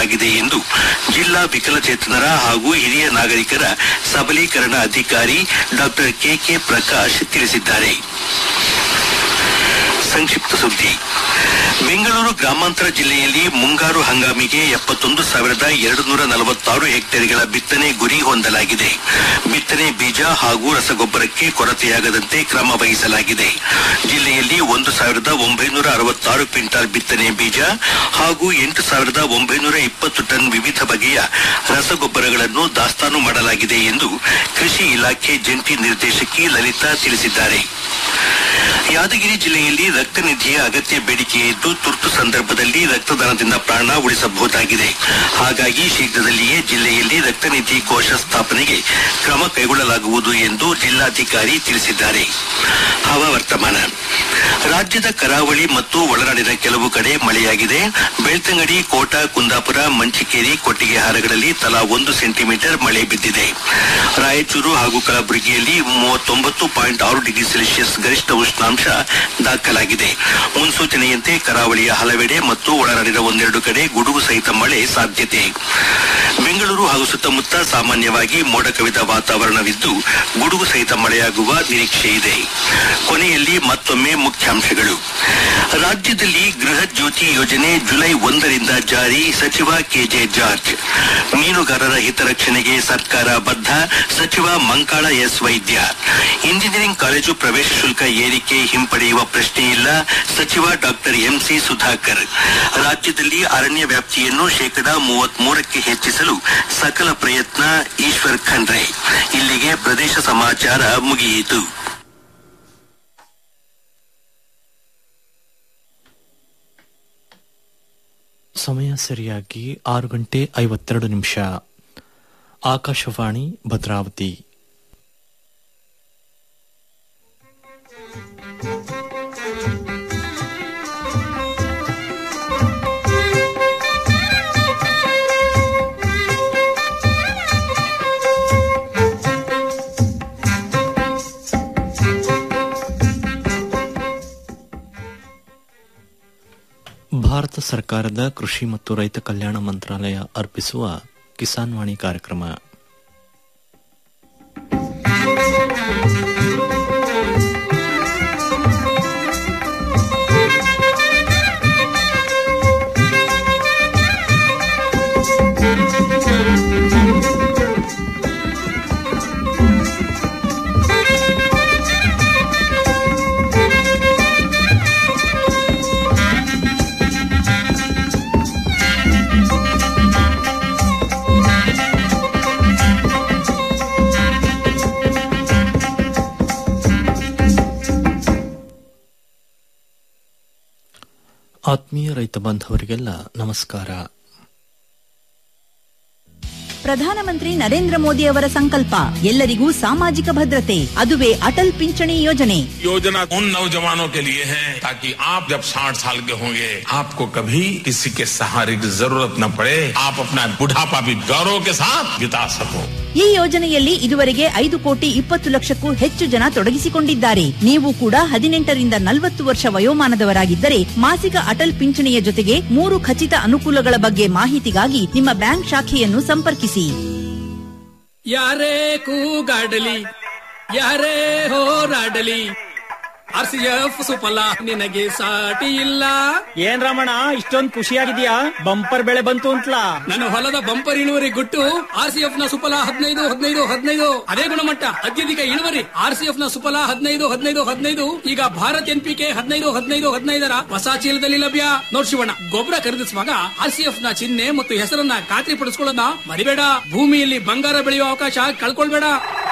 ರೂಪಿಸಲಾಗಿದೆ ಎಂದು ಜಿಲ್ಲಾ ವಿಕಲಚೇತನರ ಹಾಗೂ ಹಿರಿಯ ನಾಗರಿಕರ ಸಬಲೀಕರಣ ಅಧಿಕಾರಿ ಡಾ ಕೆಕೆ ಪ್ರಕಾಶ್ ತಿಳಿಸಿದ್ದಾರೆ ಸಂಕ್ಷಿಪ್ತ ಸುದ್ದಿ ಬೆಂಗಳೂರು ಗ್ರಾಮಾಂತರ ಜಿಲ್ಲೆಯಲ್ಲಿ ಮುಂಗಾರು ಹಂಗಾಮಿಗೆ ಎಪ್ಪತ್ತೊಂದು ಸಾವಿರದ ಎರಡು ನೂರ ನಲವತ್ತಾರು ಹೆಕ್ಟೇರ್ಗಳ ಬಿತ್ತನೆ ಗುರಿ ಹೊಂದಲಾಗಿದೆ ಬಿತ್ತನೆ ಬೀಜ ಹಾಗೂ ರಸಗೊಬ್ಬರಕ್ಕೆ ಕೊರತೆಯಾಗದಂತೆ ಕ್ರಮ ವಹಿಸಲಾಗಿದೆ ಜಿಲ್ಲೆಯಲ್ಲಿ ಒಂದು ಸಾವಿರದ ಒಂಬೈನೂರ ಅರವತ್ತಾರು ಕ್ವಿಂಟಾಲ್ ಬಿತ್ತನೆ ಬೀಜ ಹಾಗೂ ಎಂಟು ಸಾವಿರದ ಒಂಬೈನೂರ ಇಪ್ಪತ್ತು ಟನ್ ವಿವಿಧ ಬಗೆಯ ರಸಗೊಬ್ಬರಗಳನ್ನು ದಾಸ್ತಾನು ಮಾಡಲಾಗಿದೆ ಎಂದು ಕೃಷಿ ಇಲಾಖೆ ಜಂಟಿ ನಿರ್ದೇಶಕಿ ಲಲಿತಾ ತಿಳಿಸಿದ್ದಾರೆ ಯಾದಗಿರಿ ಜಿಲ್ಲೆಯಲ್ಲಿ ರಕ್ತ ನಿಧಿಯ ಅಗತ್ಯ ಬೇಡಿಕೆ ಇದ್ದು ತುರ್ತು ಸಂದರ್ಭದಲ್ಲಿ ರಕ್ತದಾನದಿಂದ ಪ್ರಾಣ ಉಳಿಸಬಹುದಾಗಿದೆ ಹಾಗಾಗಿ ಶೀಘ್ರದಲ್ಲಿಯೇ ಜಿಲ್ಲೆಯಲ್ಲಿ ರಕ್ತ ನಿಧಿ ಕೋಶ ಸ್ಥಾಪನೆಗೆ ಕ್ರಮ ಕೈಗೊಳ್ಳಲಾಗುವುದು ಎಂದು ಜಿಲ್ಲಾಧಿಕಾರಿ ತಿಳಿಸಿದ್ದಾರೆ ಹವಾವರ್ತಮಾನ ರಾಜ್ಯದ ಕರಾವಳಿ ಮತ್ತು ಒಳನಾಡಿನ ಕೆಲವು ಕಡೆ ಮಳೆಯಾಗಿದೆ ಬೆಳ್ತಂಗಡಿ ಕೋಟ ಕುಂದಾಪುರ ಮಂಚಿಕೇರಿ ಕೊಟ್ಟಿಗೆಹಾರಗಳಲ್ಲಿ ತಲಾ ಒಂದು ಸೆಂಟಿಮೀಟರ್ ಮಳೆ ಬಿದ್ದಿದೆ ರಾಯಚೂರು ಹಾಗೂ ಕಲಬುರಗಿಯಲ್ಲಿ ಮೂವತ್ತೊಂಬತ್ತು ಪಾಯಿಂಟ್ ಆರು ಡಿಗ್ರಿ ಸೆಲ್ಸಿಯಸ್ ಗರಿಷ್ಠ ಉಷ್ಣಾಂಶ ದಾಖಲಾಗಿದೆ ಮುನ್ಸೂಚನೆಯಂತೆ ಕರಾವಳಿಯ ಹಲವೆಡೆ ಮತ್ತು ಒಳನಾಡಿನ ಒಂದೆರಡು ಕಡೆ ಗುಡುಗು ಸಹಿತ ಮಳೆ ಸಾಧ್ಯತೆ ಬೆಂಗಳೂರು ಹಾಗೂ ಸುತ್ತಮುತ್ತ ಸಾಮಾನ್ಯವಾಗಿ ಮೋಡ ಕವಿದ ವಾತಾವರಣವಿದ್ದು ಗುಡುಗು ಸಹಿತ ಮಳೆಯಾಗುವ ನಿರೀಕ್ಷೆ ಇದೆ ಕೊನೆಯಲ್ಲಿ ಮತ್ತೊಮ್ಮೆ ಮುಖ್ಯಾಂಶಗಳು ರಾಜ್ಯದಲ್ಲಿ ಗೃಹ ಜ್ಯೋತಿ ಯೋಜನೆ ಜುಲೈ ಒಂದರಿಂದ ಜಾರಿ ಸಚಿವ ಕೆಜೆ ಜಾರ್ಜ್ ಮೀನುಗಾರರ ಹಿತರಕ್ಷಣೆಗೆ ಸರ್ಕಾರ ಬದ್ಧ ಸಚಿವ Mankala S Vaidya engineering college ಪ್ರವೇಶ ಶುಲ್ಕ ಏರಿಕೆ ಹಿಂಪಡೆಯುವ ಪ್ರಶ್ನೆ ಇಲ್ಲ ಸಚಿವ ಡಾಕ್ಟರ್ ಎಂಸಿ ಸುಧಾಕರ್ ರಾಜ್ಯದಲ್ಲಿ ಅರಣ್ಯ ವ್ಯಾಪ್ತಿಯನ್ನು ಶೇಕಡಾ ಮೂವತ್ಮೂರಕ್ಕೆ ಹೆಚ್ಚಿಸಲು ಸಕಲ ಪ್ರಯತ್ನ ಈಶ್ವರ್ ಖಂಡ್ರೆ ಇಲ್ಲಿಗೆ ಪ್ರದೇಶ ಸಮಾಚಾರ ಮುಗಿಯಿತು ಸಮಯ ಸರಿಯಾಗಿ ಆರು ಗಂಟೆ ಐವತ್ತೆರಡು ನಿಮಿಷ ಆಕಾಶವಾಣಿ ಭದ್ರಾವತಿ ಭಾರತ ಸರ್ಕಾರದ ಕೃಷಿ ಮತ್ತು ರೈತ ಕಲ್ಯಾಣ ಮಂತ್ರಾಲಯ ಅರ್ಪಿಸುವ ಕಿಸಾನ್ ವಾಣಿ ಕಾರ್ಯಕ್ರಮ ಆತ್ಮೀಯ ರೈತ ಬಾಂಧವರಿಗೆಲ್ಲ ನಮಸ್ಕಾರ ಪ್ರಧಾನಮಂತ್ರಿ ನರೇಂದ್ರ ಮೋದಿ ಅವರ ಸಂಕಲ್ಪ ಎಲ್ಲರಿಗೂ ಸಾಮಾಜಿಕ ಭದ್ರತೆ ಅದುವೇ ಅಟಲ್ ಪಿಂಚಣಿ ಯೋಜನೆ योजना उन नौजवानों के लिए है ताकि आप जब 60 साल के होंगे आपको कभी किसी के सहारे की जरूरत न पड़े आप अपना बुढ़ापा भी गौरव के साथ बिता सको ಈ ಯೋಜನೆಯಲ್ಲಿ ಇದುವರೆಗೆ ಐದು ಕೋಟಿ ಇಪ್ಪತ್ತು ಲಕ್ಷಕ್ಕೂ ಹೆಚ್ಚು ಜನ ತೊಡಗಿಸಿಕೊಂಡಿದ್ದಾರೆ ನೀವು ಕೂಡ ಹದಿನೆಂಟರಿಂದ ನಲವತ್ತು ವರ್ಷ ವಯೋಮಾನದವರಾಗಿದ್ದರೆ ಮಾಸಿಕ ಅಟಲ್ ಪಿಂಚಣಿಯ ಜೊತೆಗೆ ಮೂರು ಖಚಿತ ಅನುಕೂಲಗಳ ಬಗ್ಗೆ ಮಾಹಿತಿಗಾಗಿ ನಿಮ್ಮ ಬ್ಯಾಂಕ್ ಶಾಖೆಯನ್ನು ಸಂಪರ್ಕಿಸಿ ಯಾರೇ ಕೂಗಾಡಲಿ ಯಾರೇ ಹೋರಾಡಲಿ ಆರ್ ಸಿ ಎಫ್ ಸುಫಲ ನಿನಗೆ ಸಾಟಿ ಇಲ್ಲ ಏನ್ ರಮಣ ಇಷ್ಟೊಂದ್ ಖುಷಿಯಾಗಿದ್ಯಾ ಬಂಪರ್ ಬೆಳೆ ಬಂತು ಅಂತ್ಲಾ ನನ್ನ ಹೊಲದ ಬಂಪರ್ ಇಳುವರಿ ಗುಟ್ಟು ಆರ್ ಸಿ ಎಫ್ ನ ಸುಫಲ ಹದಿನೈದು ಹದಿನೈದು ಹದಿನೈದು ಅದೇ ಗುಣಮಟ್ಟ ಅತ್ಯಧಿಕ ಇಳುವರಿ ಆರ್ ಸಿ ಎಫ್ ನ ಸುಫಲ ಹದಿನೈದು ಹದಿನೈದು ಹದಿನೈದು ಈಗ ಭಾರತ್ ಎನ್ ಪಿ ಕೆ ಹದಿನೈದು ಹದಿನೈದು ಹದಿನೈದರ ಹೊಸ ಚೀಲದಲ್ಲಿ ಲಭ್ಯ ನೋಡ್ ಶಿವಣ್ಣ ಗೊಬ್ಬರ ಖರೀದಿಸುವಾಗ ಆರ್ ಸಿ ಎಫ್ ನ ಚಿಹ್ನೆ ಮತ್ತು ಹೆಸರನ್ನ ಖಾತ್ರಿ ಪಡಿಸ್ಕೊಳ್ಳೋದನ್ನ ಮರಿಬೇಡ ಭೂಮಿಯಲ್ಲಿ ಬಂಗಾರ ಬೆಳೆಯುವ ಅವಕಾಶ ಕಳ್ಕೊಳ್ಬೇಡ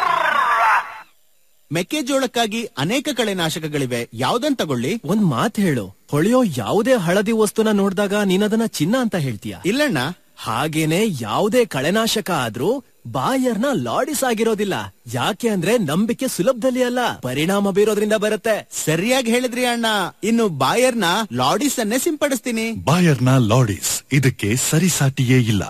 ಮೆಕ್ಕೆಜೋಳಕ್ಕಾಗಿ ಅನೇಕ ಕಳೆನಾಶಕಗಳಿವೆ ಯಾವ್ದನ್ ತಗೊಳ್ಳಿ ಒಂದ್ ಮಾತ್ ಹೇಳು ಹೊಳೆಯೋ ಯಾವುದೇ ಹಳದಿ ವಸ್ತುನ ನೋಡಿದಾಗ ನೀನದನ್ನ ಚಿನ್ನ ಅಂತ ಹೇಳ್ತೀಯ ಇಲ್ಲಣ್ಣ ಹಾಗೇನೆ ಯಾವುದೇ ಕಳೆನಾಶಕ ಆದ್ರೂ ಬಾಯರ್ನ ಲಾಡಿಸ್ ಆಗಿರೋದಿಲ್ಲ ಯಾಕೆ ಅಂದ್ರೆ ನಂಬಿಕೆ ಸುಲಭದಲ್ಲಿ ಅಲ್ಲ ಪರಿಣಾಮ ಬೀರೋದ್ರಿಂದ ಬರುತ್ತೆ ಸರಿಯಾಗಿ ಹೇಳಿದ್ರಿ ಅಣ್ಣ ಇನ್ನು ಬಾಯರ್ನ ಲಾಡಿಸ್ ಅನ್ನೇ ಸಿಂಪಡಿಸ್ತೀನಿ ಬಾಯರ್ನ ಲಾಡಿಸ್ ಇದಕ್ಕೆ ಸರಿಸಾಟಿಯೇ ಇಲ್ಲ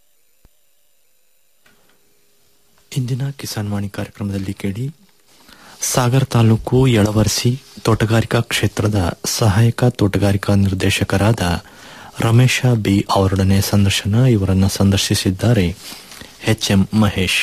ಇಂದಿನ ಕಿಸಾನ್ ವಾಣಿ ಕಾರ್ಯಕ್ರಮದಲ್ಲಿ ಕೇಳಿ ಸಾಗರ ತಾಲೂಕು ಯಳವರ್ಸಿ ತೋಟಗಾರಿಕಾ ಕ್ಷೇತ್ರದ ಸಹಾಯಕ ತೋಟಗಾರಿಕಾ ನಿರ್ದೇಶಕರಾದ ರಮೇಶ ಬಿ ಅವರೊಡನೆ ಸಂದರ್ಶನ ಇವರನ್ನ ಸಂದರ್ಶಿಸಿದ್ದಾರೆ ಎಚ್ಎಂ ಮಹೇಶ್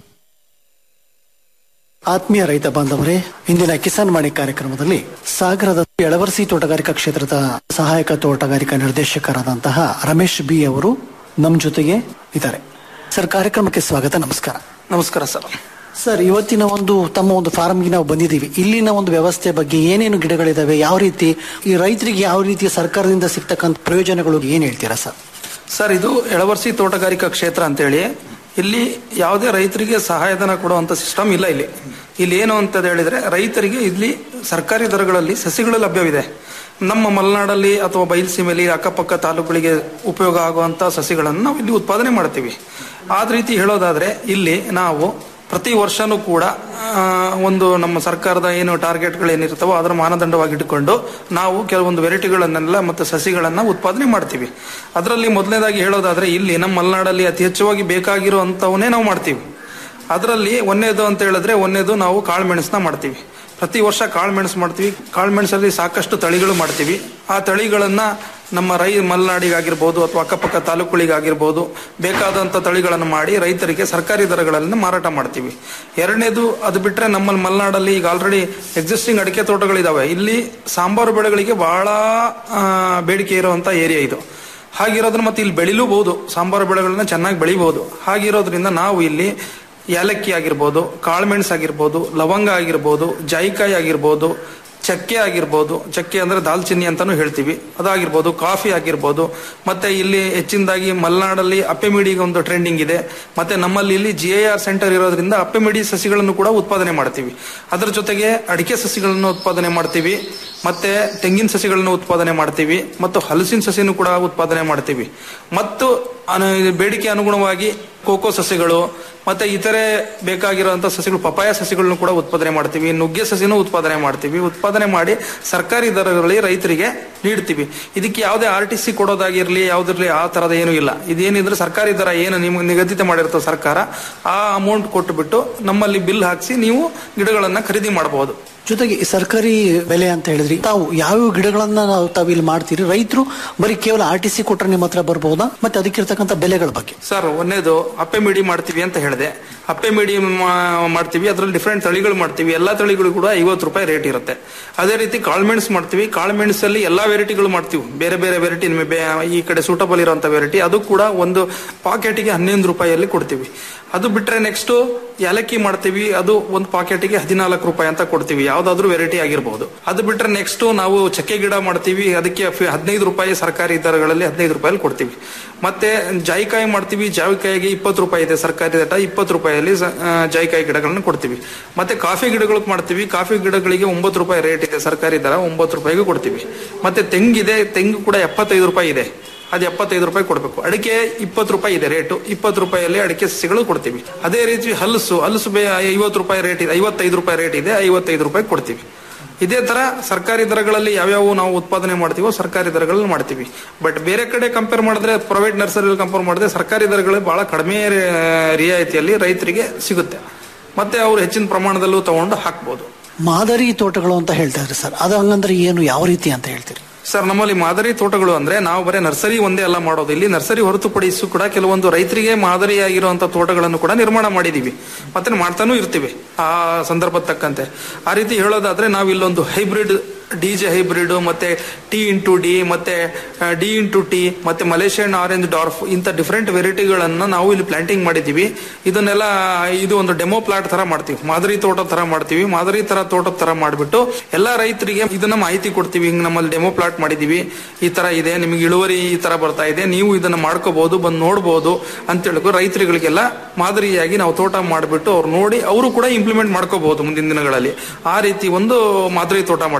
ಆತ್ಮೀಯ ರೈತ ಬಾಂಧವರೇ ಇಂದಿನ ಕಿಸಾನ್ ವಾಣಿ ಕಾರ್ಯಕ್ರಮದಲ್ಲಿ ಸಾಗರದ ಎಳವರ್ಸಿ ತೋಟಗಾರಿಕಾ ಕ್ಷೇತ್ರದ ಸಹಾಯಕ ತೋಟಗಾರಿಕಾ ನಿರ್ದೇಶಕರಾದಂತಹ ರಮೇಶ್ ಬಿ ಅವರು ನಮ್ಮ ಜೊತೆಗೆ ಇದ್ದಾರೆ ಸರ್ ಕಾರ್ಯಕ್ರಮಕ್ಕೆ ಸ್ವಾಗತ ನಮಸ್ಕಾರ ನಮಸ್ಕಾರ ಸರ್ ಸರ್ ಇವತ್ತಿನ ಒಂದು ತಮ್ಮ ಒಂದು ಫಾರ್ಮ್ಗೆ ನಾವು ಬಂದಿದ್ದೀವಿ ಇಲ್ಲಿನ ಒಂದು ವ್ಯವಸ್ಥೆ ಬಗ್ಗೆ ಏನೇನು ಗಿಡಗಳಿದಾವೆ ಯಾವ ರೀತಿ ಈ ರೈತರಿಗೆ ಯಾವ ರೀತಿ ಸರ್ಕಾರದಿಂದ ಸಿಗ್ತಕ್ಕಂಥ ಪ್ರಯೋಜನಗಳು ಏನ್ ಹೇಳ್ತೀರಾ ಸರ್ ಸರ್ ಇದು ಎಳವರ್ಸಿ ತೋಟಗಾರಿಕಾ ಕ್ಷೇತ್ರ ಅಂತೇಳಿ ಇಲ್ಲಿ ಯಾವುದೇ ರೈತರಿಗೆ ಸಹಾಯಧನ ಕೊಡುವಂತ ಸಿಸ್ಟಮ್ ಇಲ್ಲ ಇಲ್ಲಿ ಇಲ್ಲಿ ಏನು ಅಂತ ಹೇಳಿದ್ರೆ ರೈತರಿಗೆ ಇಲ್ಲಿ ಸರ್ಕಾರಿ ದರಗಳಲ್ಲಿ ಸಸಿಗಳು ಲಭ್ಯವಿದೆ ನಮ್ಮ ಮಲೆನಾಡಲ್ಲಿ ಅಥವಾ ಬಯಲುಸೀಮೆಯಲ್ಲಿ ಅಕ್ಕಪಕ್ಕ ತಾಲೂಕುಗಳಿಗೆ ಉಪಯೋಗ ಆಗುವಂತ ಸಸಿಗಳನ್ನು ನಾವು ಇಲ್ಲಿ ಉತ್ಪಾದನೆ ಮಾಡ್ತೀವಿ ಆದ ರೀತಿ ಹೇಳೋದಾದ್ರೆ ಇಲ್ಲಿ ನಾವು ಪ್ರತಿ ವರ್ಷನೂ ಕೂಡ ಆ, ಒಂದು ನಮ್ಮ ಸರ್ಕಾರದ ಏನು ಟಾರ್ಗೆಟ್ಗಳು ಏನಿರ್ತಾವೋ ಅದರ ಮಾನದಂಡವಾಗಿ ಇಟ್ಟುಕೊಂಡು ನಾವು ಕೆಲವೊಂದು ವೆರೈಟಿಗಳನ್ನೆಲ್ಲ ಮತ್ತು ಸಸಿಗಳನ್ನ ಉತ್ಪಾದನೆ ಮಾಡ್ತೀವಿ ಅದರಲ್ಲಿ ಮೊದಲನೇದಾಗಿ ಹೇಳೋದಾದ್ರೆ ಇಲ್ಲಿ ನಮ್ಮ ಮಲೆನಾಡಲ್ಲಿ ಅತಿ ಹೆಚ್ಚವಾಗಿ ಬೇಕಾಗಿರುವಂತವನ್ನೇ ನಾವು ಮಾಡ್ತೀವಿ ಅದರಲ್ಲಿ ಒಂದೇದು ಅಂತ ಹೇಳಿದ್ರೆ ಒಂದೇದು ನಾವು ಕಾಳುಮೆಣಸನ್ನ ಮಾಡ್ತೀವಿ ಪ್ರತಿ ವರ್ಷ ಕಾಳುಮೆಣಸು ಮಾಡ್ತೀವಿ ಕಾಳುಮೆಣಸಲ್ಲಿ ಸಾಕಷ್ಟು ತಳಿಗಳು ಮಾಡ್ತೀವಿ ಆ ತಳಿಗಳನ್ನ ನಮ್ಮ ರೈ ಮಲೆನಾಡಿಗಾಗಿರ್ಬೋದು ಅಥವಾ ಅಕ್ಕಪಕ್ಕ ತಾಲೂಕುಗಳಿಗಾಗಿರ್ಬೋದು ಬೇಕಾದಂಥ ತಳಿಗಳನ್ನು ಮಾಡಿ ರೈತರಿಗೆ ಸರ್ಕಾರಿ ದರಗಳಲ್ಲಿ ಮಾರಾಟ ಮಾಡ್ತೀವಿ ಎರಡನೇದು ಅದು ಬಿಟ್ಟರೆ ನಮ್ಮ ಮಲೆನಾಡಲ್ಲಿ ಈಗ ಆಲ್ರೆಡಿ ಎಕ್ಸಿಸ್ಟಿಂಗ್ ಅಡಿಕೆ ತೋಟಗಳಿದಾವೆ ಇಲ್ಲಿ ಸಾಂಬಾರು ಬೆಳೆಗಳಿಗೆ ಬಹಳ ಆ, ಬೇಡಿಕೆ ಇರುವಂತ ಏರಿಯಾ ಇದು ಹಾಗಿರೋದ್ರ ಮತ್ತೆ ಇಲ್ಲಿ ಬೆಳಿಲೂಬಹುದು ಸಾಂಬಾರು ಬೆಳೆಗಳನ್ನ ಚೆನ್ನಾಗಿ ಬೆಳಿಬಹುದು ಹಾಗಿರೋದ್ರಿಂದ ನಾವು ಇಲ್ಲಿ ಏಲಕ್ಕಿ ಆಗಿರ್ಬೋದು ಕಾಳುಮೆಣಸು ಆಗಿರ್ಬೋದು ಲವಂಗ ಆಗಿರ್ಬೋದು ಜಾಯಿಕಾಯಿ ಆಗಿರ್ಬೋದು ಚಕ್ಕೆ ಆಗಿರ್ಬೋದು ಚಕ್ಕೆ ಅಂದ್ರೆ ದಾಲ್ಚಿನ್ನಿ ಅಂತಾನು ಹೇಳ್ತೀವಿ ಅದಾಗಿರ್ಬೋದು ಕಾಫಿ ಆಗಿರ್ಬೋದು ಮತ್ತೆ ಇಲ್ಲಿ ಹೆಚ್ಚಿನದಾಗಿ ಮಲೆನಾಡಲ್ಲಿ ಅಪ್ಪೆಮಿಡಿಗೆ ಒಂದು ಟ್ರೆಂಡಿಂಗ್ ಇದೆ ಮತ್ತೆ ನಮ್ಮಲ್ಲಿ ಇಲ್ಲಿ ಜಿ ಐ ಆರ್ ಸೆಂಟರ್ ಇರೋದ್ರಿಂದ ಅಪ್ಪೆಮಿಡಿ ಸಸಿಗಳನ್ನು ಕೂಡ ಉತ್ಪಾದನೆ ಮಾಡ್ತೀವಿ ಅದರ ಜೊತೆಗೆ ಅಡಿಕೆ ಸಸಿಗಳನ್ನು ಉತ್ಪಾದನೆ ಮಾಡ್ತೀವಿ ಮತ್ತೆ ತೆಂಗಿನ ಸಸಿಗಳನ್ನು ಉತ್ಪಾದನೆ ಮಾಡ್ತೀವಿ ಮತ್ತು ಹಲಸಿನ ಸಸಿನೂ ಕೂಡ ಉತ್ಪಾದನೆ ಮಾಡ್ತೀವಿ ಮತ್ತು ಅನು- ಬೇಡಿಕೆ ಅನುಗುಣವಾಗಿ ಕೋಕೋ ಸಸಿಗಳು ಮತ್ತೆ ಇತರೆ ಬೇಕಾಗಿರುವಂತಹ ಸಸಿಗಳು ಪಪಾಯ ಸಸಿಗಳನ್ನು ಕೂಡ ಉತ್ಪಾದನೆ ಮಾಡ್ತೀವಿ ನುಗ್ಗೆ ಸಸಿನೂ ಉತ್ಪಾದನೆ ಮಾಡ್ತೀವಿ ಉತ್ಪಾದನೆ ಮಾಡಿ ಸರ್ಕಾರಿ ದರಗಳಲ್ಲಿ ರೈತರಿಗೆ ನೀಡ್ತೀವಿ ಇದಕ್ಕೆ ಯಾವುದೇ ಆರ್ ಟಿ ಸಿ ಕೊಡೋದಾಗಿರ್ಲಿ ಯಾವ್ದಿರ್ಲಿ ಆ ತರದ ಏನೂ ಇಲ್ಲ ಇದೇನಿದ್ರೆ ಸರ್ಕಾರಿ ದರ ಏನು ನಿಮ್ಗೆ ನಿಗದಿತ ಮಾಡಿರ್ತದೆ ಸರ್ಕಾರ ಆ ಅಮೌಂಟ್ ಕೊಟ್ಟುಬಿಟ್ಟು ನಮ್ಮಲ್ಲಿ ಬಿಲ್ ಹಾಕಿಸಿ ನೀವು ಗಿಡಗಳನ್ನ ಖರೀದಿ ಮಾಡಬಹುದು ಜೊತೆಗೆ ಈ ಸರ್ಕಾರಿ ಬೆಲೆ ಅಂತ ಹೇಳಿದ್ರಿ ತಾವು ಯಾವ್ಯಾವ ಗಿಡಗಳನ್ನ ನಾವು ತಾವು ಇಲ್ಲಿ ಮಾಡ್ತೀರಿ ರೈತರು ಬರೀ ಕೇವಲ ಆರ್ ಟಿ ಸಿ ಕೊಟ್ರೆ ನಿಮ್ಮ ಹತ್ರ ಬರ್ಬೋದಾ ಮತ್ತೆ ಅದಕ್ಕಿರ್ತಕ್ಕಂಥ ಬೆಲೆಗಳ ಬಗ್ಗೆ ಸರ್ ಒಂದೇದು ಅಪ್ಪೆ ಮಿಡಿ ಮಾಡ್ತೀವಿ ಅಂತ ಹೇಳಿದೆ ಅಪ್ಪೆ ಮಿಡಿ ಮಾ- ಮಾಡ್ತೀವಿ ಅದರಲ್ಲಿ ಡಿಫ್ರೆಂಟ್ ತಳಿಗಳು ಮಾಡ್ತೀವಿ ಎಲ್ಲಾ ತಳಿಗಳು ಕೂಡ ಐವತ್ತು ರೂಪಾಯಿ ರೇಟ್ ಇರುತ್ತೆ ಅದೇ ರೀತಿ ಕಾಳುಮೆಣಸು ಮಾಡ್ತೀವಿ ಕಾಳುಮೆಣಸಲ್ಲಿ ಎಲ್ಲಾ ವೆರೈಟಿಗಳು ಮಾಡ್ತೀವಿ ಬೇರೆ ಬೇರೆ ವೆರೈಟಿ ಈ ಕಡೆ ಸೂಟಬಲ್ ಇರುವಂತ ವೆರೈಟಿ ಅದು ಕೂಡ ಒಂದು ಪಾಕೆಟ್ಗೆ ಹನ್ನೊಂದು ರೂಪಾಯಿಯಲ್ಲಿ ಕೊಡ್ತೀವಿ ಅದು ಬಿಟ್ರೆ ನೆಕ್ಸ್ಟ್ ಏಲಕ್ಕಿ ಮಾಡ್ತೀವಿ ಅದು ಒಂದು ಪಾಕೆಟ್ಗೆ ಹದಿನಾಲ್ಕು ರೂಪಾಯಿ ಅಂತ ಕೊಡ್ತೀವಿ ಯಾವ್ದಾದ್ರು ವೆರೈಟಿ ಆಗಿರ್ಬೋದು ಅದು ಬಿಟ್ರೆ ನೆಕ್ಸ್ಟ್ ನಾವು ಚಕ್ಕೆ ಗಿಡ ಮಾಡ್ತೀವಿ ಅದಕ್ಕೆ ಫಿ- ಹದಿನೈದು ರೂಪಾಯಿ ಸರ್ಕಾರಿ ದರಗಳಲ್ಲಿ ಹದಿನೈದು ರೂಪಾಯಿ ಕೊಡ್ತೀವಿ ಮತ್ತೆ ಜಾಯಿಕಾಯಿ ಮಾಡ್ತೀವಿ ಜಾಯಿಕಾಯಿಗೆ ಇಪ್ಪತ್ತು ರೂಪಾಯಿ ಇದೆ ಸರ್ಕಾರಿ ದರ ಇಪ್ಪತ್ತು ರೂಪಾಯಿಯಲ್ಲಿ ಸ- ಆ, ಜಾಯಿಕಾಯಿ ಗಿಡಗಳನ್ನ ಕೊಡ್ತೀವಿ ಮತ್ತೆ ಕಾಫಿ ಗಿಡಗಳು ಮಾಡ್ತೀವಿ ಕಾಫಿ ಗಿಡಗಳಿಗೆ ಒಂಬತ್ತು ರೂಪಾಯಿ ರೇಟ್ ಇದೆ ಸರ್ಕಾರಿ ದರ ಒಂಬತ್ತು ರೂಪಾಯಿಗೆ ಕೊಡ್ತೀವಿ ಮತ್ತೆ ತೆಂಗಿದೆ ತೆಂಗು ಕೂಡ ಎಪ್ಪತ್ತೈದು ರೂಪಾಯಿ ಇದೆ ಅದು ಎಪ್ಪತ್ತೈದು ರೂಪಾಯಿ ಕೊಡಬೇಕು ಅಡಿಕೆ ಇಪ್ಪತ್ತು ರೂಪಾಯಿ ಇದೆ ರೇಟು ಇಪ್ಪತ್ತು ರೂಪಾಯಿಯಲ್ಲಿ ಅಡಿಕೆ ಸಸಿಗಳು ಕೊಡ್ತೀವಿ ಅದೇ ರೀತಿ ಹಲಸು ಹಲಸು ಬೇ ಐವತ್ತು ರೂಪಾಯಿ ರೇಟ್ ಇದೆ ಐವತ್ತೈದು ರೂಪಾಯಿ ರೇಟ್ ಇದೆ ಐವತ್ತೈದು ರೂಪಾಯಿ ಕೊಡ್ತೀವಿ ಇದೇ ತರ ಸರ್ಕಾರಿ ದರಗಳಲ್ಲಿ ಯಾವ್ಯಾವ ನಾವು ಉತ್ಪಾದನೆ ಮಾಡ್ತೀವೋ ಸರ್ಕಾರಿ ದರಗಳಲ್ಲಿ ಮಾಡ್ತೀವಿ ಬಟ್ ಬೇರೆ ಕಡೆ ಕಂಪೇರ್ ಮಾಡಿದ್ರೆ ಪ್ರೈವೇಟ್ ನರ್ಸರಿ ಕಂಪೇರ್ ಮಾಡಿದ್ರೆ ಸರ್ಕಾರಿ ದರಗಳು ಬಹಳ ಕಡಿಮೆ ರಿ- ರಿಯಾಯಿತಿಯಲ್ಲಿ ರೈತರಿಗೆ ಸಿಗುತ್ತೆ ಮತ್ತೆ ಅವರು ಹೆಚ್ಚಿನ ಪ್ರಮಾಣದಲ್ಲೂ ತಗೊಂಡು ಹಾಕ್ಬೋದು ಮಾದರಿ ತೋಟಗಳು ಅಂತ ಹೇಳ್ತಾ ಇದ್ರಿ ಸರ್ ಅದು ಹಂಗಂದ್ರೆ ಏನು ಯಾವ ರೀತಿ ಅಂತ ಹೇಳ್ತೀರಿ ಸರ್ ನಮ್ಮಲ್ಲಿ ಮಾದರಿ ತೋಟಗಳು ಅಂದ್ರೆ ನಾವು ಬರೀ ನರ್ಸರಿ ಒಂದೇ ಅಲ್ಲ ಮಾಡೋದು ಇಲ್ಲಿ ನರ್ಸರಿ ಹೊರತುಪಡಿಸಿ ಕೂಡ ಕೆಲವೊಂದು ರೈತರಿಗೆ ಮಾದರಿಯಾಗಿರುವಂತ ತೋಟಗಳನ್ನು ಕೂಡ ನಿರ್ಮಾಣ ಮಾಡಿದೀವಿ ಮತ್ತೆ ಮಾಡ್ತಾನೂ ಇರ್ತೀವಿ ಆ ಸಂದರ್ಭದ ತಕ್ಕಂತೆ ಆ ರೀತಿ ಹೇಳೋದಾದ್ರೆ ನಾವು ಇಲ್ಲೊಂದು ಹೈಬ್ರಿಡ್ ಡಿ ಜೆ ಹೈಬ್ರಿಡ್ ಮತ್ತೆ ಟಿ ಇಂಟು ಡಿ ಮತ್ತೆ ಡಿ ಇಂಟು ಟಿ ಮತ್ತೆ ಮಲೇಷಿಯನ್ ಆರೆಂಜ್ ಡಾರ್ಫ್ ಇಂಥ ಡಿಫ್ರೆಂಟ್ ವೆರೈಟಿಗಳನ್ನ ನಾವು ಇಲ್ಲಿ ಪ್ಲಾಂಟಿಂಗ್ ಮಾಡಿದೀವಿ ಇದನ್ನೆಲ್ಲ ಇದು ಒಂದು ಡೆಮೋ ಪ್ಲಾಟ್ ತರ ಮಾಡ್ತೀವಿ ಮಾದರಿ ತೋಟ ತರ ಮಾಡ್ತೀವಿ ಮಾದರಿ ತರ ತೋಟದ ತರ ಮಾಡ್ಬಿಟ್ಟು ಎಲ್ಲಾ ರೈತರಿಗೆ ಇದನ್ನ ಮಾಹಿತಿ ಕೊಡ್ತೀವಿ ಹಿಂಗ್ ನಮ್ಮಲ್ಲಿ ಡೆಮೋ ಪ್ಲಾಟ್ ಮಾಡಿದೀವಿ ಈ ತರ ಇದೆ ನಿಮಗೆ ಇಳುವರಿ ಈ ತರ ಬರ್ತಾ ಇದೆ ನೀವು ಇದನ್ನ ಮಾಡ್ಕೋಬಹುದು ಬಂದು ನೋಡ್ಬೋದು ಅಂತ ಹೇಳ್ಕೊ ರೈತರುಗಳಿಗೆಲ್ಲ ಮಾದರಿಯಾಗಿ ನಾವು ತೋಟ ಮಾಡಿಬಿಟ್ಟು ಅವ್ರು ನೋಡಿ ಅವರು ಕೂಡ ಇಂಪ್ಲಿಮೆಂಟ್ ಮಾಡ್ಕೋಬಹುದು ಮುಂದಿನ ದಿನಗಳಲ್ಲಿ ಆ ರೀತಿ ಒಂದು ಮಾದರಿ ತೋಟ ಮಾಡ್ತೀವಿ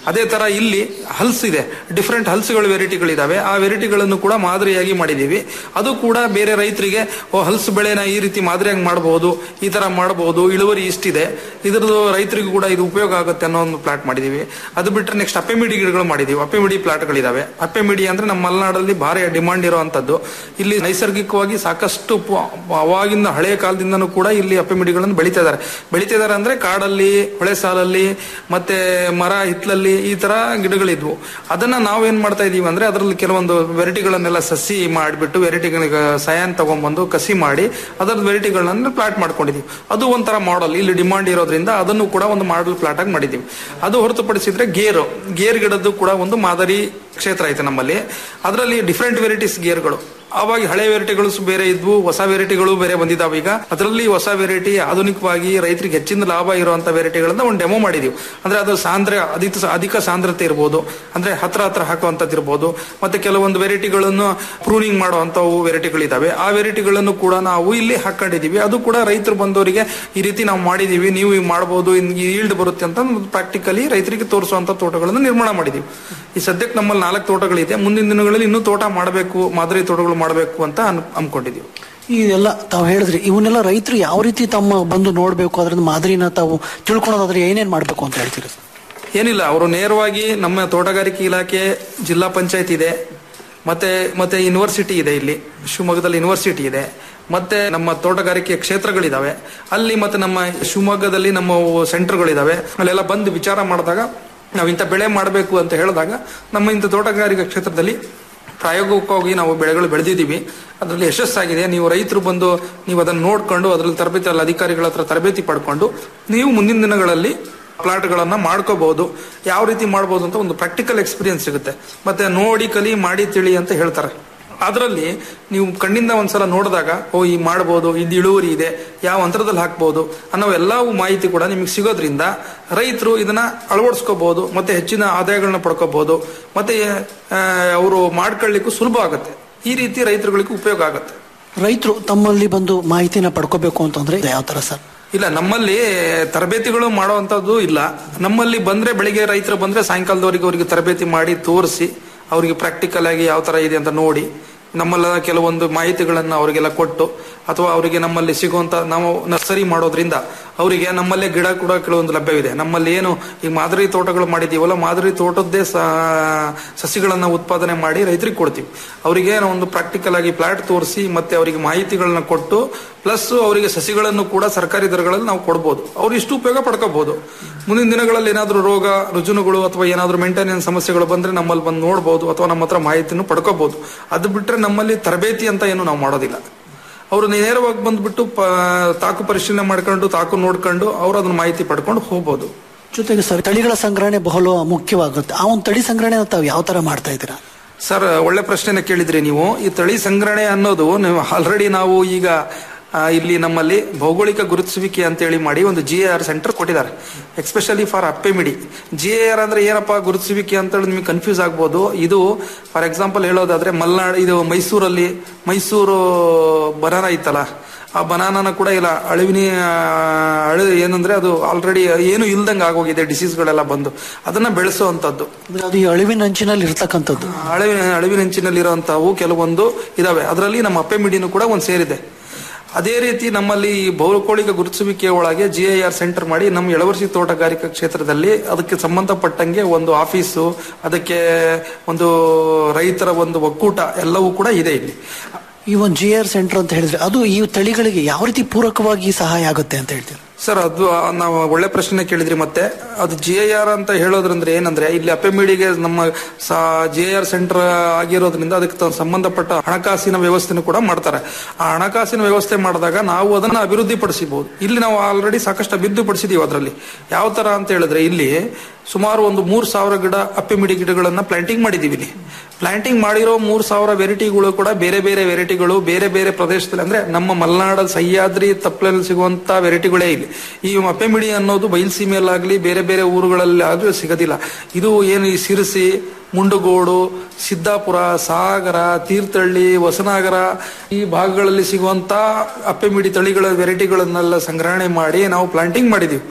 ಅದೇ ತರ ಇಲ್ಲಿ ಹಲ್ಸ್ ಇದೆ ಡಿಫ್ರೆಂಟ್ ಹಲ್ಸ್ಗಳು ವೆರೈಟಿಗಳಿದಾವೆ ಆ ವೆರೈಟಿಗಳನ್ನು ಕೂಡ ಮಾದರಿಯಾಗಿ ಮಾಡಿದೀವಿ ಅದು ಕೂಡ ಬೇರೆ ರೈತರಿಗೆ ಓ ಹಲ್ಸ್ ಬೆಳೆನ ಈ ರೀತಿ ಮಾದರಿಯಾಗಿ ಮಾಡಬಹುದು ಈ ತರ ಮಾಡಬಹುದು ಇಳುವರಿ ಇಷ್ಟಿದೆ ಇದ್ರದ್ದು ರೈತರಿಗೂ ಕೂಡ ಇದು ಉಪಯೋಗ ಆಗುತ್ತೆ ಅನ್ನೋ ಒಂದು ಪ್ಲಾಟ್ ಮಾಡಿದೀವಿ ಅದು ಬಿಟ್ಟರೆ ನೆಕ್ಸ್ಟ್ ಅಪ್ಪೆಮಿಡಿ ಗಿಡಗಳು ಮಾಡಿದೀವಿ ಅಪ್ಪೆಮಿಡಿ ಪ್ಲಾಟ್ಗಳಿದಾವೆ ಅಪ್ಪೆಮಿಡಿ ಅಂದ್ರೆ ನಮ್ಮ ಮಲೆನಾಡಲ್ಲಿ ಭಾರಿ ಡಿಮಾಂಡ್ ಇರುವಂತದ್ದು ಇಲ್ಲಿ ನೈಸರ್ಗಿಕವಾಗಿ ಸಾಕಷ್ಟು ಪ- ಅವಾಗಿಂದ ಹಳೆಯ ಕಾಲದಿಂದನೂ ಕೂಡ ಇಲ್ಲಿ ಅಪ್ಪೆಮಿಡಿಗಳನ್ನು ಬೆಳೀತಾ ಇದ್ದಾರೆ ಬೆಳೀತಾ ಇದ್ದಾರೆ ಅಂದ್ರೆ ಕಾಡಲ್ಲಿ ಹೊಳೆ ಸಾಲಲ್ಲಿ ಮತ್ತೆ ಮರ ಹಿತ್ಲಲ್ಲಿ ಈ ತರ ಗಿಡಗಳಿದ್ವು ಅದನ್ನ ನಾವೇನ್ ಮಾಡ್ತಾ ಇದೀವಿ ಅಂದ್ರೆ ಅದರಲ್ಲಿ ಕೆಲವೊಂದು ವೆರೈಟಿಗಳನ್ನೆಲ್ಲ ಸಸಿ ಮಾಡಿಬಿಟ್ಟು ವೆರೈಟಿಗಳಿಗೆ ಸಯಾನ್ ತಗೊಂಡ್ಬಂದು ಕಸಿ ಮಾಡಿ ಅದರ ವೆರೈಟಿಗಳನ್ನ ಪ್ಲಾಟ್ ಮಾಡ್ಕೊಂಡಿದೀವಿ ಅದು ಒಂಥರ ಮಾಡೆಲ್ ಇಲ್ಲಿ ಡಿಮಾಂಡ್ ಇರೋದ್ರಿಂದ ಅದನ್ನು ಕೂಡ ಒಂದು ಮಾಡಲ್ ಪ್ಲಾಟ್ ಆಗಿ ಮಾಡಿದೀವಿ ಅದು ಹೊರತುಪಡಿಸಿದ್ರೆ ಗೇರು ಗೇರ್ ಗಿಡದ್ದು ಕೂಡ ಒಂದು ಮಾದರಿ ಕ್ಷೇತ್ರ ಐತೆ ನಮ್ಮಲ್ಲಿ ಅದರಲ್ಲಿ ಡಿಫ್ರೆಂಟ್ ವೆರೈಟೀಸ್ ಗೇರ್ಗಳು ಅವಾಗ ಹಳೆ ವೆರೈಟಿಗಳು ಸು- ಬೇರೆ ಇದ್ವು ಹೊಸ ವೆರೈಟಿಗಳು ಬೇರೆ ಬಂದಿದ್ದಾವೆ ಈಗ ಅದರಲ್ಲಿ ಹೊಸ ವೆರೈಟಿ ಆಧುನಿಕವಾಗಿ ರೈತರಿಗೆ ಹೆಚ್ಚಿನ ಲಾಭ ಇರುವಂತ ವೆರೈಟಿಗಳನ್ನ ಒಂದು ಡೆಮೋ ಮಾಡಿದೀವಿ ಅಂದ್ರೆ ಅದು ಸಾಂದ್ರ ಅಧಿಕ ಅಧಿಕ ಸಾಂದ್ರತೆ ಇರ್ಬೋದು ಅಂದ್ರೆ ಹತ್ರ ಹತ್ರ ಹಾಕುವಂತದ್ದು ಇರ್ಬೋದು ಮತ್ತೆ ಕೆಲವೊಂದು ವೆರೈಟಿಗಳನ್ನು ಪ್ರೂನಿಂಗ್ ಮಾಡುವಂತವು ವೆರೈಟಿಗಳಿದಾವೆ ಆ ವೆರೈಟಿಗಳನ್ನು ಕೂಡ ನಾವು ಇಲ್ಲಿ ಹಾಕೊಂಡಿದೀವಿ ಅದು ಕೂಡ ರೈತರು ಬಂದವರಿಗೆ ಈ ರೀತಿ ನಾವು ಮಾಡಿದೀವಿ ನೀವು ಈಗ ಮಾಡಬಹುದು ಈಲ್ಡ್ ಬರುತ್ತೆ ಅಂತ ಪ್ರಾಕ್ಟಿಕಲಿ ರೈತರಿಗೆ ತೋರಿಸುವಂತ ತೋಟಗಳನ್ನು ನಿರ್ಮಾಣ ಮಾಡಿದೀವಿ ಈ ಸದ್ಯಕ್ಕೆ ನಮ್ಮಲ್ಲಿ ನಾಲ್ಕು ತೋಟಗಳಿದೆ ಮುಂದಿನ ದಿನಗಳಲ್ಲಿ ಇನ್ನೂ ತೋಟ ಮಾಡಬೇಕು ಮಾದರಿ ತೋಟಗಳು ಮಾಡಬೇಕು ಅಂತ ಅನ್- ಅನ್ಕೊಂಡಿದೀವಿ ಇದೆಲ್ಲ ತಾವು ಹೇಳಿದ್ರಿ ಇವನ್ನೆಲ್ಲ ರೈತರು ಯಾವ ರೀತಿ ತಮ್ಮ ಬಂದು ನೋಡ್ಬೇಕು ಅದರಿಂದ ಮಾದರಿನ ತಾವು ತಿಳ್ಕೊಳೋದಾದ್ರೆ ಏನೇನ್ ಮಾಡ್ಬೇಕು ಅಂತ ಹೇಳ್ತೀರಿ ಸರ್? ಏನಿಲ್ಲ ಅವರು ನೇರವಾಗಿ ನಮ್ಮ ತೋಟಗಾರಿಕೆ ಇಲಾಖೆ ಜಿಲ್ಲಾ ಪಂಚಾಯತ್ ಇದೆ ಮತ್ತೆ ಮತ್ತೆ ಯೂನಿವರ್ಸಿಟಿ ಇದೆ ಇಲ್ಲಿ ಶಿವಮೊಗ್ಗದಲ್ಲಿ ಯೂನಿವರ್ಸಿಟಿ ಇದೆ ಮತ್ತೆ ನಮ್ಮ ತೋಟಗಾರಿಕೆ ಕ್ಷೇತ್ರಗಳಿದಾವೆ ಅಲ್ಲಿ ಮತ್ತೆ ನಮ್ಮ ಶಿವಮೊಗ್ಗದಲ್ಲಿ ನಮ್ಮ ಸೆಂಟರ್ಗಳಿದಾವೆ ಅಲ್ಲೆಲ್ಲ ಬಂದು ವಿಚಾರ ಮಾಡಿದಾಗ ನಾವು ಇಂಥ ಬೆಳೆ ಮಾಡಬೇಕು ಅಂತ ಹೇಳಿದಾಗ ನಮ್ಮ ಇಂಥ ತೋಟಗಾರಿಕೆ ಕ್ಷೇತ್ರದಲ್ಲಿ ಪ್ರಾಯೋಗಿಕವಾಗಿ ನಾವು ಬೆಳೆಗಳು ಬೆಳೆದಿದ್ದೀವಿ ಅದರಲ್ಲಿ ಯಶಸ್ಸಾಗಿದೆ ನೀವು ರೈತರು ಬಂದು ನೀವು ಅದನ್ನು ನೋಡ್ಕೊಂಡು ಅದರಲ್ಲಿ ತರಬೇತಿ ಅಲ್ಲಿ ಅಧಿಕಾರಿಗಳ ಹತ್ರ ತರಬೇತಿ ಪಡ್ಕೊಂಡು ನೀವು ಮುಂದಿನ ದಿನಗಳಲ್ಲಿ ಪ್ಲಾಟ್ಗಳನ್ನ ಮಾಡ್ಕೋಬಹುದು ಯಾವ ರೀತಿ ಮಾಡ್ಬೋದು ಅಂತ ಒಂದು ಪ್ರಾಕ್ಟಿಕಲ್ ಎಕ್ಸ್ಪೀರಿಯನ್ಸ್ ಸಿಗುತ್ತೆ ಮತ್ತೆ ನೋಡಿ ಕಲಿ ಮಾಡಿ ತಿಳಿ ಅಂತ ಹೇಳ್ತಾರೆ ಅದರಲ್ಲಿ ನೀವು ಕಣ್ಣಿಂದ ಒಂದ್ಸಲ ನೋಡಿದಾಗ ಓ ಈ ಮಾಡ್ಬೋದು ಇದು ಇಳುವರಿ ಇದೆ ಯಾವ ಅಂತರದಲ್ಲಿ ಹಾಕ್ಬೋದು ಅನ್ನೋ ಎಲ್ಲವೂ ಮಾಹಿತಿ ಕೂಡ ನಿಮಗೆ ಸಿಗೋದ್ರಿಂದ ರೈತರು ಇದನ್ನ ಅಳವಡಿಸ್ಕೋಬಹುದು ಮತ್ತೆ ಹೆಚ್ಚಿನ ಆದಾಯಗಳನ್ನ ಪಡ್ಕೋಬಹುದು ಮತ್ತೆ ಅವರು ಮಾಡ್ಕೊಳ್ಳಿಕ್ಕೂ ಸುಲಭ ಆಗುತ್ತೆ ಈ ರೀತಿ ರೈತರುಗಳಿಗೂ ಉಪಯೋಗ ಆಗುತ್ತೆ ರೈತರು ತಮ್ಮಲ್ಲಿ ಬಂದು ಮಾಹಿತಿನ ಪಡ್ಕೋಬೇಕು ಅಂತಂದ್ರೆ ಯಾವ ತರ ಸರ್ ಇಲ್ಲ ನಮ್ಮಲ್ಲಿ ತರಬೇತಿಗಳು ಮಾಡುವಂತದ್ದು ಇಲ್ಲ ನಮ್ಮಲ್ಲಿ ಬಂದ್ರೆ ಬೆಳಿಗ್ಗೆ ರೈತರು ಬಂದ್ರೆ ಸಾಯಂಕಾಲದವರೆಗೆ ಅವರಿಗೆ ತರಬೇತಿ ಮಾಡಿ ತೋರಿಸಿ ಅವರಿಗೆ ಪ್ರಾಕ್ಟಿಕಲ್ ಆಗಿ ಯಾವ ತರ ಇದೆ ಅಂತ ನೋಡಿ ನಮ್ಮೆಲ್ಲ ಕೆಲವೊಂದು ಮಾಹಿತಿಗಳನ್ನ ಅವರಿಗೆಲ್ಲ ಕೊಟ್ಟು ಅಥವಾ ಅವರಿಗೆ ನಮ್ಮಲ್ಲಿ ಸಿಗುವಂತ ನಾವು ನರ್ಸರಿ ಮಾಡೋದ್ರಿಂದ ಅವರಿಗೆ ನಮ್ಮಲ್ಲೇ ಗಿಡ ಕೂಡ ಕೆಲವೊಂದು ಲಭ್ಯವಿದೆ ನಮ್ಮಲ್ಲಿ ಏನು ಈ ಮಾದರಿ ತೋಟಗಳು ಮಾಡಿದೀವಲ್ಲ ಮಾದರಿ ತೋಟದ್ದೇ ಸ- ಸಸಿಗಳನ್ನ ಉತ್ಪಾದನೆ ಮಾಡಿ ರೈತರಿಗೆ ಕೊಡ್ತೀವಿ ಅವರಿಗೆ ಒಂದು ಪ್ರಾಕ್ಟಿಕಲ್ ಆಗಿ ಪ್ಲಾಟ್ ತೋರಿಸಿ ಮತ್ತೆ ಅವರಿಗೆ ಮಾಹಿತಿಗಳನ್ನ ಕೊಟ್ಟು ಪ್ಲಸ್ ಅವರಿಗೆ ಸಸಿಗಳನ್ನು ಕೂಡ ಸರ್ಕಾರಿ ದರಗಳಲ್ಲಿ ನಾವು ಕೊಡ್ಬೋದು ಅವ್ರು ಇಷ್ಟು ಉಪಯೋಗ ಪಡ್ಕೋಬಹುದು ಮುಂದಿನ ದಿನಗಳಲ್ಲಿ ಏನಾದರೂ ರೋಗ ರುಜುನುಗಳು ಅಥವಾ ಏನಾದರೂ ಮೇಂಟೆನೆನ್ಸ್ ಸಮಸ್ಯೆಗಳು ಬಂದ್ರೆ ನಮ್ಮಲ್ಲಿ ಬಂದು ನೋಡ್ಬೋದು ಅಥವಾ ನಮ್ಮ ಹತ್ರ ಮಾಹಿತಿನೂ ಪಡ್ಕೋಬಹುದು ಅದು ಬಿಟ್ರೆ ನಮ್ಮಲ್ಲಿ ತರಬೇತಿ ಅಂತ ಏನು ನಾವು ಮಾಡೋದಿಲ್ಲ ಅವರು ನೇರವಾಗಿ ಬಂದ್ಬಿಟ್ಟು ಪ- ತಾಕು ಪರಿಶೀಲನೆ ಮಾಡ್ಕೊಂಡು ತಾಕು ನೋಡ್ಕೊಂಡು ಅವ್ರು ಅದನ್ನ ಮಾಹಿತಿ ಪಡ್ಕೊಂಡು ಹೋಗ್ಬೋದು ಜೊತೆಗೆ ಸರ್ ತಳಿಗಳ ಸಂಗ್ರಹಣೆ ಬಹಳ ಮುಖ್ಯವಾಗುತ್ತೆ ಆ ಒಂದು ತಳಿ ಸಂಗ್ರಹಣೆ ತಾವು ಯಾವ ತರ ಮಾಡ್ತಾ ಇದ್ದೀರಾ ಸರ್ ಒಳ್ಳೆ ಪ್ರಶ್ನೆನ ಕೇಳಿದ್ರಿ ನೀವು ಈ ತಳಿ ಸಂಗ್ರಹಣೆ ಅನ್ನೋದು ನೀವು ಆಲ್ರೆಡಿ ನಾವು ಈಗ ಆ, ಇಲ್ಲಿ ನಮ್ಮಲ್ಲಿ ಭೌಗೋಳಿಕ ಗುರುತಿಸುವಿಕೆ ಅಂತೇಳಿ ಮಾಡಿ ಒಂದು ಜಿ ಆರ್ ಸೆಂಟರ್ ಕೊಟ್ಟಿದ್ದಾರೆ especially for Appemidi G R ಅಂದ್ರೆ ಏನಪ್ಪಾ ಗುರುತಿಸುವಿಕೆ ಅಂತ ಹೇಳಿ ನಿಮಗೆ ಕನ್ಫ್ಯೂಸ್ ಆಗ್ಬೋದು ಇದು ಫಾರ್ ಎಕ್ಸಾಂಪಲ್ ಹೇಳೋದಾದ್ರೆ ಮಲ್ನಾಡ್ ಇದು ಮೈಸೂರಲ್ಲಿ ಮೈಸೂರು ಬನಾನ ಇತ್ತಲ್ಲ ಆ ಬನಾನನ ಕೂಡ ಇಲ್ಲ ಅಳಿವಿನ ಅಳಿ ಏನಂದ್ರೆ ಅದು ಆಲ್ರೆಡಿ ಏನು ಇಲ್ದಂಗೆ ಆಗೋಗಿದೆ ಡಿಸೀಸ್ಗಳೆಲ್ಲ ಬಂದು ಅದನ್ನ ಬೆಳೆಸುವಂತದ್ದು ಅಂದ್ರೆ ಅದು ಈ ಅಳಿವಿನ ಅಂಚಿನಲ್ಲಿ ಇರ್ತಕ್ಕಂಥದ್ದು ಅಳಿವಿನ ಅಳಿವಿನಂಚಿನಲ್ಲಿರುವಂತವು ಕೆಲವೊಂದು ಇದಾವೆ ಅದರಲ್ಲಿ ನಮ್ಮ ಅಪ್ಪೆ ಮಿಡಿನೂ ಕೂಡ ಒಂದು ಸೇರಿದೆ ಅದೇ ರೀತಿ ನಮ್ಮಲ್ಲಿ ಈ ಭೌಗೋಳಿಕ ಗುರುತಿಸುವಿಕೆ ಒಳಗೆ ಜಿ ಐ ಆರ್ ಸೆಂಟರ್ ಮಾಡಿ ನಮ್ಮ ಎಳವರ್ಸಿ ತೋಟಗಾರಿಕಾ ಕ್ಷೇತ್ರದಲ್ಲಿ ಅದಕ್ಕೆ ಸಂಬಂಧಪಟ್ಟಂಗೆ ಒಂದು ಆಫೀಸು ಅದಕ್ಕೆ ಒಂದು ರೈತರ ಒಂದು ಒಕ್ಕೂಟ ಎಲ್ಲವೂ ಕೂಡ ಇದೆ ಇಲ್ಲಿ ಈ ಒಂದು ಜಿ ಆರ್ ಸೆಂಟರ್ ಅಂತ ಹೇಳಿದ್ರೆ ಅದು ಈ ತಳಿಗಳಿಗೆ ಯಾವ ರೀತಿ ಪೂರಕವಾಗಿ ಸಹಾಯ ಆಗುತ್ತೆ ಅಂತ ಹೇಳ್ತೀರಾ ಸರ್ ಅದು ಆ, ನಾವು ಒಳ್ಳೆ ಪ್ರಶ್ನೆ ಕೇಳಿದ್ರಿ ಮತ್ತೆ ಅದು ಜಿ ಐ ಆರ್ ಅಂತ ಹೇಳೋದ್ರಂದ್ರೆ ಏನಂದ್ರೆ ಇಲ್ಲಿ ಅಪ್ಪೆಮಿಡಿಗೆ ನಮ್ಮ ಜಿ ಐ ಆರ್ ಸೆಂಟರ್ ಆಗಿರೋದ್ರಿಂದ ಅದಕ್ಕೆ ತ- ಸಂಬಂಧಪಟ್ಟ ಹಣಕಾಸಿನ ವ್ಯವಸ್ಥೆನೂ ಕೂಡ ಮಾಡ್ತಾರೆ ಆ ಹಣಕಾಸಿನ ವ್ಯವಸ್ಥೆ ಮಾಡಿದಾಗ ನಾವು ಅದನ್ನ ಅಭಿವೃದ್ಧಿ ಪಡಿಸಬಹುದು ಇಲ್ಲಿ ನಾವು ಆಲ್ರೆಡಿ ಸಾಕಷ್ಟು ಅಭಿವೃದ್ಧಿ ಪಡಿಸಿದೀವಿ ಅದರಲ್ಲಿ ಯಾವ ತರ ಅಂತ ಹೇಳಿದ್ರೆ ಇಲ್ಲಿ ಸುಮಾರು ಒಂದು ಮೂರ್ ಸಾವಿರ ಗಿಡ ಅಪ್ಪೆಮಿಡಿ ಗಿಡಗಳನ್ನ ಪ್ಲಾಂಟಿಂಗ್ ಮಾಡಿದೀವಿ ಇಲ್ಲಿ ಪ್ಲಾಂಟಿಂಗ್ ಮಾಡಿರೋ ಮೂರ್ ಸಾವಿರ ವೆರೈಟಿಗಳು ಕೂಡ ಬೇರೆ ಬೇರೆ ವೆರೈಟಿಗಳು ಬೇರೆ ಬೇರೆ ಪ್ರದೇಶದಲ್ಲಿ ಅಂದ್ರೆ ನಮ್ಮ ಮಲೆನಾಡ ಸಹ್ಯಾದ್ರಿ ತಪ್ಪಲಲ್ಲಿ ಸಿಗುವಂತ ವೆರೈಟಿಗಳೇ ಇಲ್ಲಿ ಈ ಅಪ್ಪೆಮಿಡಿ ಅನ್ನೋದು ಬಯಲುಸೀಮೆಯಲ್ಲಾಗ್ಲಿ ಬೇರೆ ಬೇರೆ ಊರುಗಳಲ್ಲಿ ಆದ್ರೂ ಸಿಗೋದಿಲ್ಲ ಇದು ಏನು ಈ ಸಿರಸಿ ಮುಂಡಗೋಡು ಸಿದ್ದಾಪುರ ಸಾಗರ ತೀರ್ಥಹಳ್ಳಿ ಹೊಸನಗರ ಈ ಭಾಗಗಳಲ್ಲಿ ಸಿಗುವಂತ ಅಪ್ಪೆಮಿಡಿ ತಳಿಗಳ ವೆರೈಟಿಗಳನ್ನೆಲ್ಲ ಸಂಗ್ರಹಣೆ ಮಾಡಿ ನಾವು ಪ್ಲಾಂಟಿಂಗ್ ಮಾಡಿದೀವಿ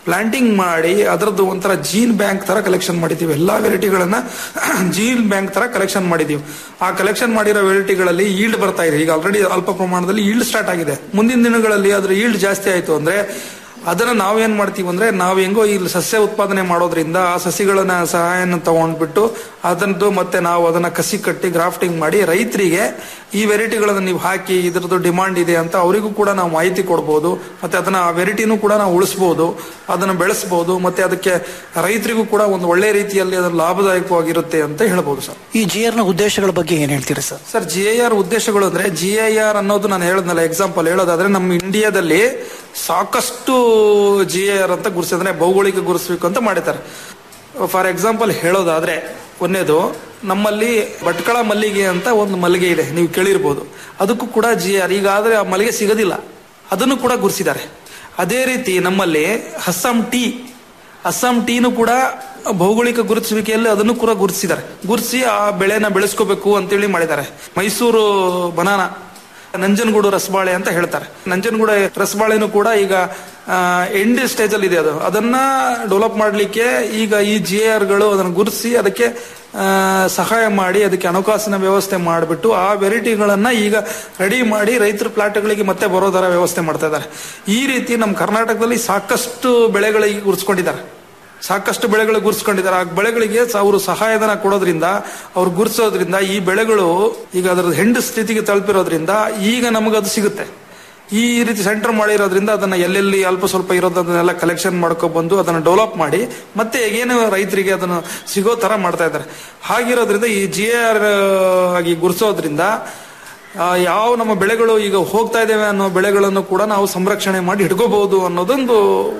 ಪ್ಲಾಂಟಿಂಗ್ ಮಾಡಿ ಅದರದ್ದು ಒಂಥರ ಜೀನ್ ಬ್ಯಾಂಕ್ ತರ ಕಲೆಕ್ಷನ್ ಮಾಡಿದೀವಿ ಎಲ್ಲಾ ವೆರೈಟಿಗಳನ್ನ ಜೀನ್ ಬ್ಯಾಂಕ್ ತರ ಕಲೆಕ್ಷನ್ ಮಾಡಿದೀವಿ ಆ ಕಲೆಕ್ಷನ್ ಮಾಡಿರೋ ವೆರೈಟಿಗಳಲ್ಲಿ ಈಲ್ಡ್ ಬರ್ತಾ ಇದೆ ಈಗ ಆಲ್ರೆಡಿ ಅಲ್ಪ ಪ್ರಮಾಣದಲ್ಲಿ ಈಲ್ಡ್ ಸ್ಟಾರ್ಟ್ ಆಗಿದೆ ಮುಂದಿನ ದಿನಗಳಲ್ಲಿ ಅದ್ರ ಈಲ್ಡ್ ಜಾಸ್ತಿ ಆಯ್ತು ಅಂದ್ರೆ ಅದನ್ನ ನಾವೇನ್ ಮಾಡ್ತೀವಿ ಅಂದ್ರೆ ನಾವ್ ಹೆಂಗೋ ಇಲ್ಲಿ ಸಸ್ಯ ಉತ್ಪಾದನೆ ಮಾಡೋದ್ರಿಂದ ಆ ಸಸಿಗಳನ್ನ ಸಹಾಯನ ತಗೊಂಡ್ಬಿಟ್ಟು ಅದರದ್ದು ಮತ್ತೆ ನಾವು ಅದನ್ನ ಕಸಿ ಕಟ್ಟಿ ಗ್ರಾಫ್ಟಿಂಗ್ ಮಾಡಿ ರೈತರಿಗೆ ಈ ವೆರೈಟಿಗಳನ್ನ ನೀವು ಹಾಕಿ ಇದ್ರದ್ದು ಡಿಮಾಂಡ್ ಇದೆ ಅಂತ ಅವರಿಗೂ ಕೂಡ ನಾವು ಮಾಹಿತಿ ಕೊಡ್ಬೋದು ಮತ್ತೆ ಅದನ್ನ ಆ ವೆರೈಟಿನೂ ಕೂಡ ನಾವು ಉಳಿಸ್ಬೋದು ಅದನ್ನ ಬೆಳೆಸಬಹುದು ಮತ್ತೆ ಅದಕ್ಕೆ ರೈತರಿಗೂ ಕೂಡ ಒಂದು ಒಳ್ಳೆ ರೀತಿಯಲ್ಲಿ ಅದನ್ನ ಲಾಭದಾಯಕವಾಗಿರುತ್ತೆ ಅಂತ ಹೇಳ್ಬೋದು ಸರ್ ಈ ಜಿ ನ ಉದ್ದೇಶಗಳ ಬಗ್ಗೆ ಏನ್ ಹೇಳ್ತೀರಿ sir sir G I R ಉದ್ದೇಶಗಳು ಅಂದ್ರೆ ಜಿ ಐ ಆರ್ ಅನ್ನೋದು ನಾನು ಹೇಳದ್ನಲ್ಲ ಎಕ್ಸಾಂಪಲ್ ಹೇಳೋದಾದ್ರೆ ನಮ್ಮ ಇಂಡಿಯಾದಲ್ಲಿ ಸಾಕಷ್ಟು ಜಿ ಐ ಆರ್ ಅಂತ ಗುರುಸಿದ್ರೆ ಭೌಗೋಳಿಕ ಗುರುಸ್ಬೇಕು ಅಂತ ಮಾಡಿದ್ದಾರೆ ಫಾರ್ ಎಕ್ಸಾಂಪಲ್ ಹೇಳೋದಾದ್ರೆ ಒಂದೇದು ನಮ್ಮಲ್ಲಿ ಭಟ್ಕಳ ಮಲ್ಲಿಗೆ ಅಂತ ಒಂದು ಮಲ್ಲಿಗೆ ಇದೆ ನೀವು ಕೇಳಿರ್ಬೋದು ಅದಕ್ಕೂ ಕೂಡ ಜಿ ಆರ್ ಈಗ ಆದ್ರೆ ಆ ಮಲ್ಲಿಗೆ ಸಿಗೋದಿಲ್ಲ ಅದನ್ನು ಕೂಡ ಗುರುಸಿದ್ದಾರೆ ಅದೇ ರೀತಿ ನಮ್ಮಲ್ಲಿ ಅಸ್ಸಾಂ ಟೀ ಅಸ್ಸಾಂ ಟೀನು ಕೂಡ ಭೌಗೋಳಿಕ ಗುರುತಿಸುವಿಕೆಯಲ್ಲಿ ಅದನ್ನು ಕೂಡ ಗುರುತಿಸಿದ್ದಾರೆ ಗುರುತಿಸಿ ಆ ಬೆಳೆನ ಬೆಳೆಸ್ಕೋಬೇಕು ಅಂತೇಳಿ ಮಾಡಿದ್ದಾರೆ ಮೈಸೂರು ಬನಾನಾ ನಂಜನಗೂಡು ರಸಬಾಳೆ ಅಂತ ಹೇಳ್ತಾರೆ ನಂಜನಗೂಡು ರಸಬಾಳೆನೂ ಕೂಡ ಈಗ ಎಂಡ್ ಸ್ಟೇಜ್ ಅಲ್ಲಿ ಇದೆ ಅದು ಅದನ್ನ ಡೆವಲಪ್ ಮಾಡ್ಲಿಕ್ಕೆ ಈಗ ಈ ಜಿ ಗಳು ಅದನ್ನು ಗುರುತಿಸಿ ಅದಕ್ಕೆ ಆ, ಸಹಾಯ ಮಾಡಿ ಅದಕ್ಕೆ ಹಣಕಾಸಿನ ವ್ಯವಸ್ಥೆ ಮಾಡಿಬಿಟ್ಟು ಆ ವೆರೈಟಿಗಳನ್ನ ಈಗ ರೆಡಿ ಮಾಡಿ ರೈತರ ಪ್ಲಾಟ್ಗಳಿಗೆ ಮತ್ತೆ ಬರೋದರ ವ್ಯವಸ್ಥೆ ಮಾಡ್ತಾ ಇದ್ದಾರೆ ಈ ರೀತಿ ನಮ್ಮ ಕರ್ನಾಟಕದಲ್ಲಿ ಸಾಕಷ್ಟು ಬೆಳೆಗಳಿಗೆ ಗುರುತಿಸ್ಕೊಂಡಿದ್ದಾರೆ ಸಾಕಷ್ಟು ಬೆಳೆಗಳು ಗುರುತಿಸ್ಕೊಂಡಿದ್ದಾರೆ ಆ ಬೆಳೆಗಳಿಗೆ ಸ- ಅವರು ಸಹಾಯಧನ ಕೊಡೋದ್ರಿಂದ ಅವ್ರು ಗುರುತಿಸೋದ್ರಿಂದ ಈ ಬೆಳೆಗಳು ಈಗ ಅದರ ಹೆಂಡು ಸ್ಥಿತಿಗೆ ತಲುಪಿರೋದ್ರಿಂದ ಈಗ ನಮಗದು ಸಿಗುತ್ತೆ ಈ ರೀತಿ ಸೆಂಟರ್ ಮಾಡಿರೋದ್ರಿಂದ ಅದನ್ನ ಎಲ್ಲೆಲ್ಲಿ ಅಲ್ಪ ಸ್ವಲ್ಪ ಇರೋದನ್ನೆಲ್ಲ ಕಲೆಕ್ಷನ್ ಮಾಡ್ಕೊಂಡ್ ಬಂದು ಅದನ್ನ ಡೆವಲಪ್ ಮಾಡಿ ಮತ್ತೆ ಏನು ರೈತರಿಗೆ ಅದನ್ನು ಸಿಗೋ ತರ ಮಾಡ್ತಾ ಇದ್ದಾರೆ ಹಾಗಿರೋದ್ರಿಂದ ಈ ಜಿ ಆರ್ ಆಗಿ ಗುರುತಿಸೋದ್ರಿಂದ ಆ, ಯಾವ ನಮ್ಮ ಬೆಳೆಗಳು ಈಗ ಹೋಗ್ತಾ ಇದ್ದೇವೆ ಅನ್ನೋ ಬೆಳೆಗಳನ್ನು ಕೂಡ ನಾವು ಸಂರಕ್ಷಣೆ ಮಾಡಿ ಹಿಡ್ಕೋಬಹುದು ಅನ್ನೋದೊಂದು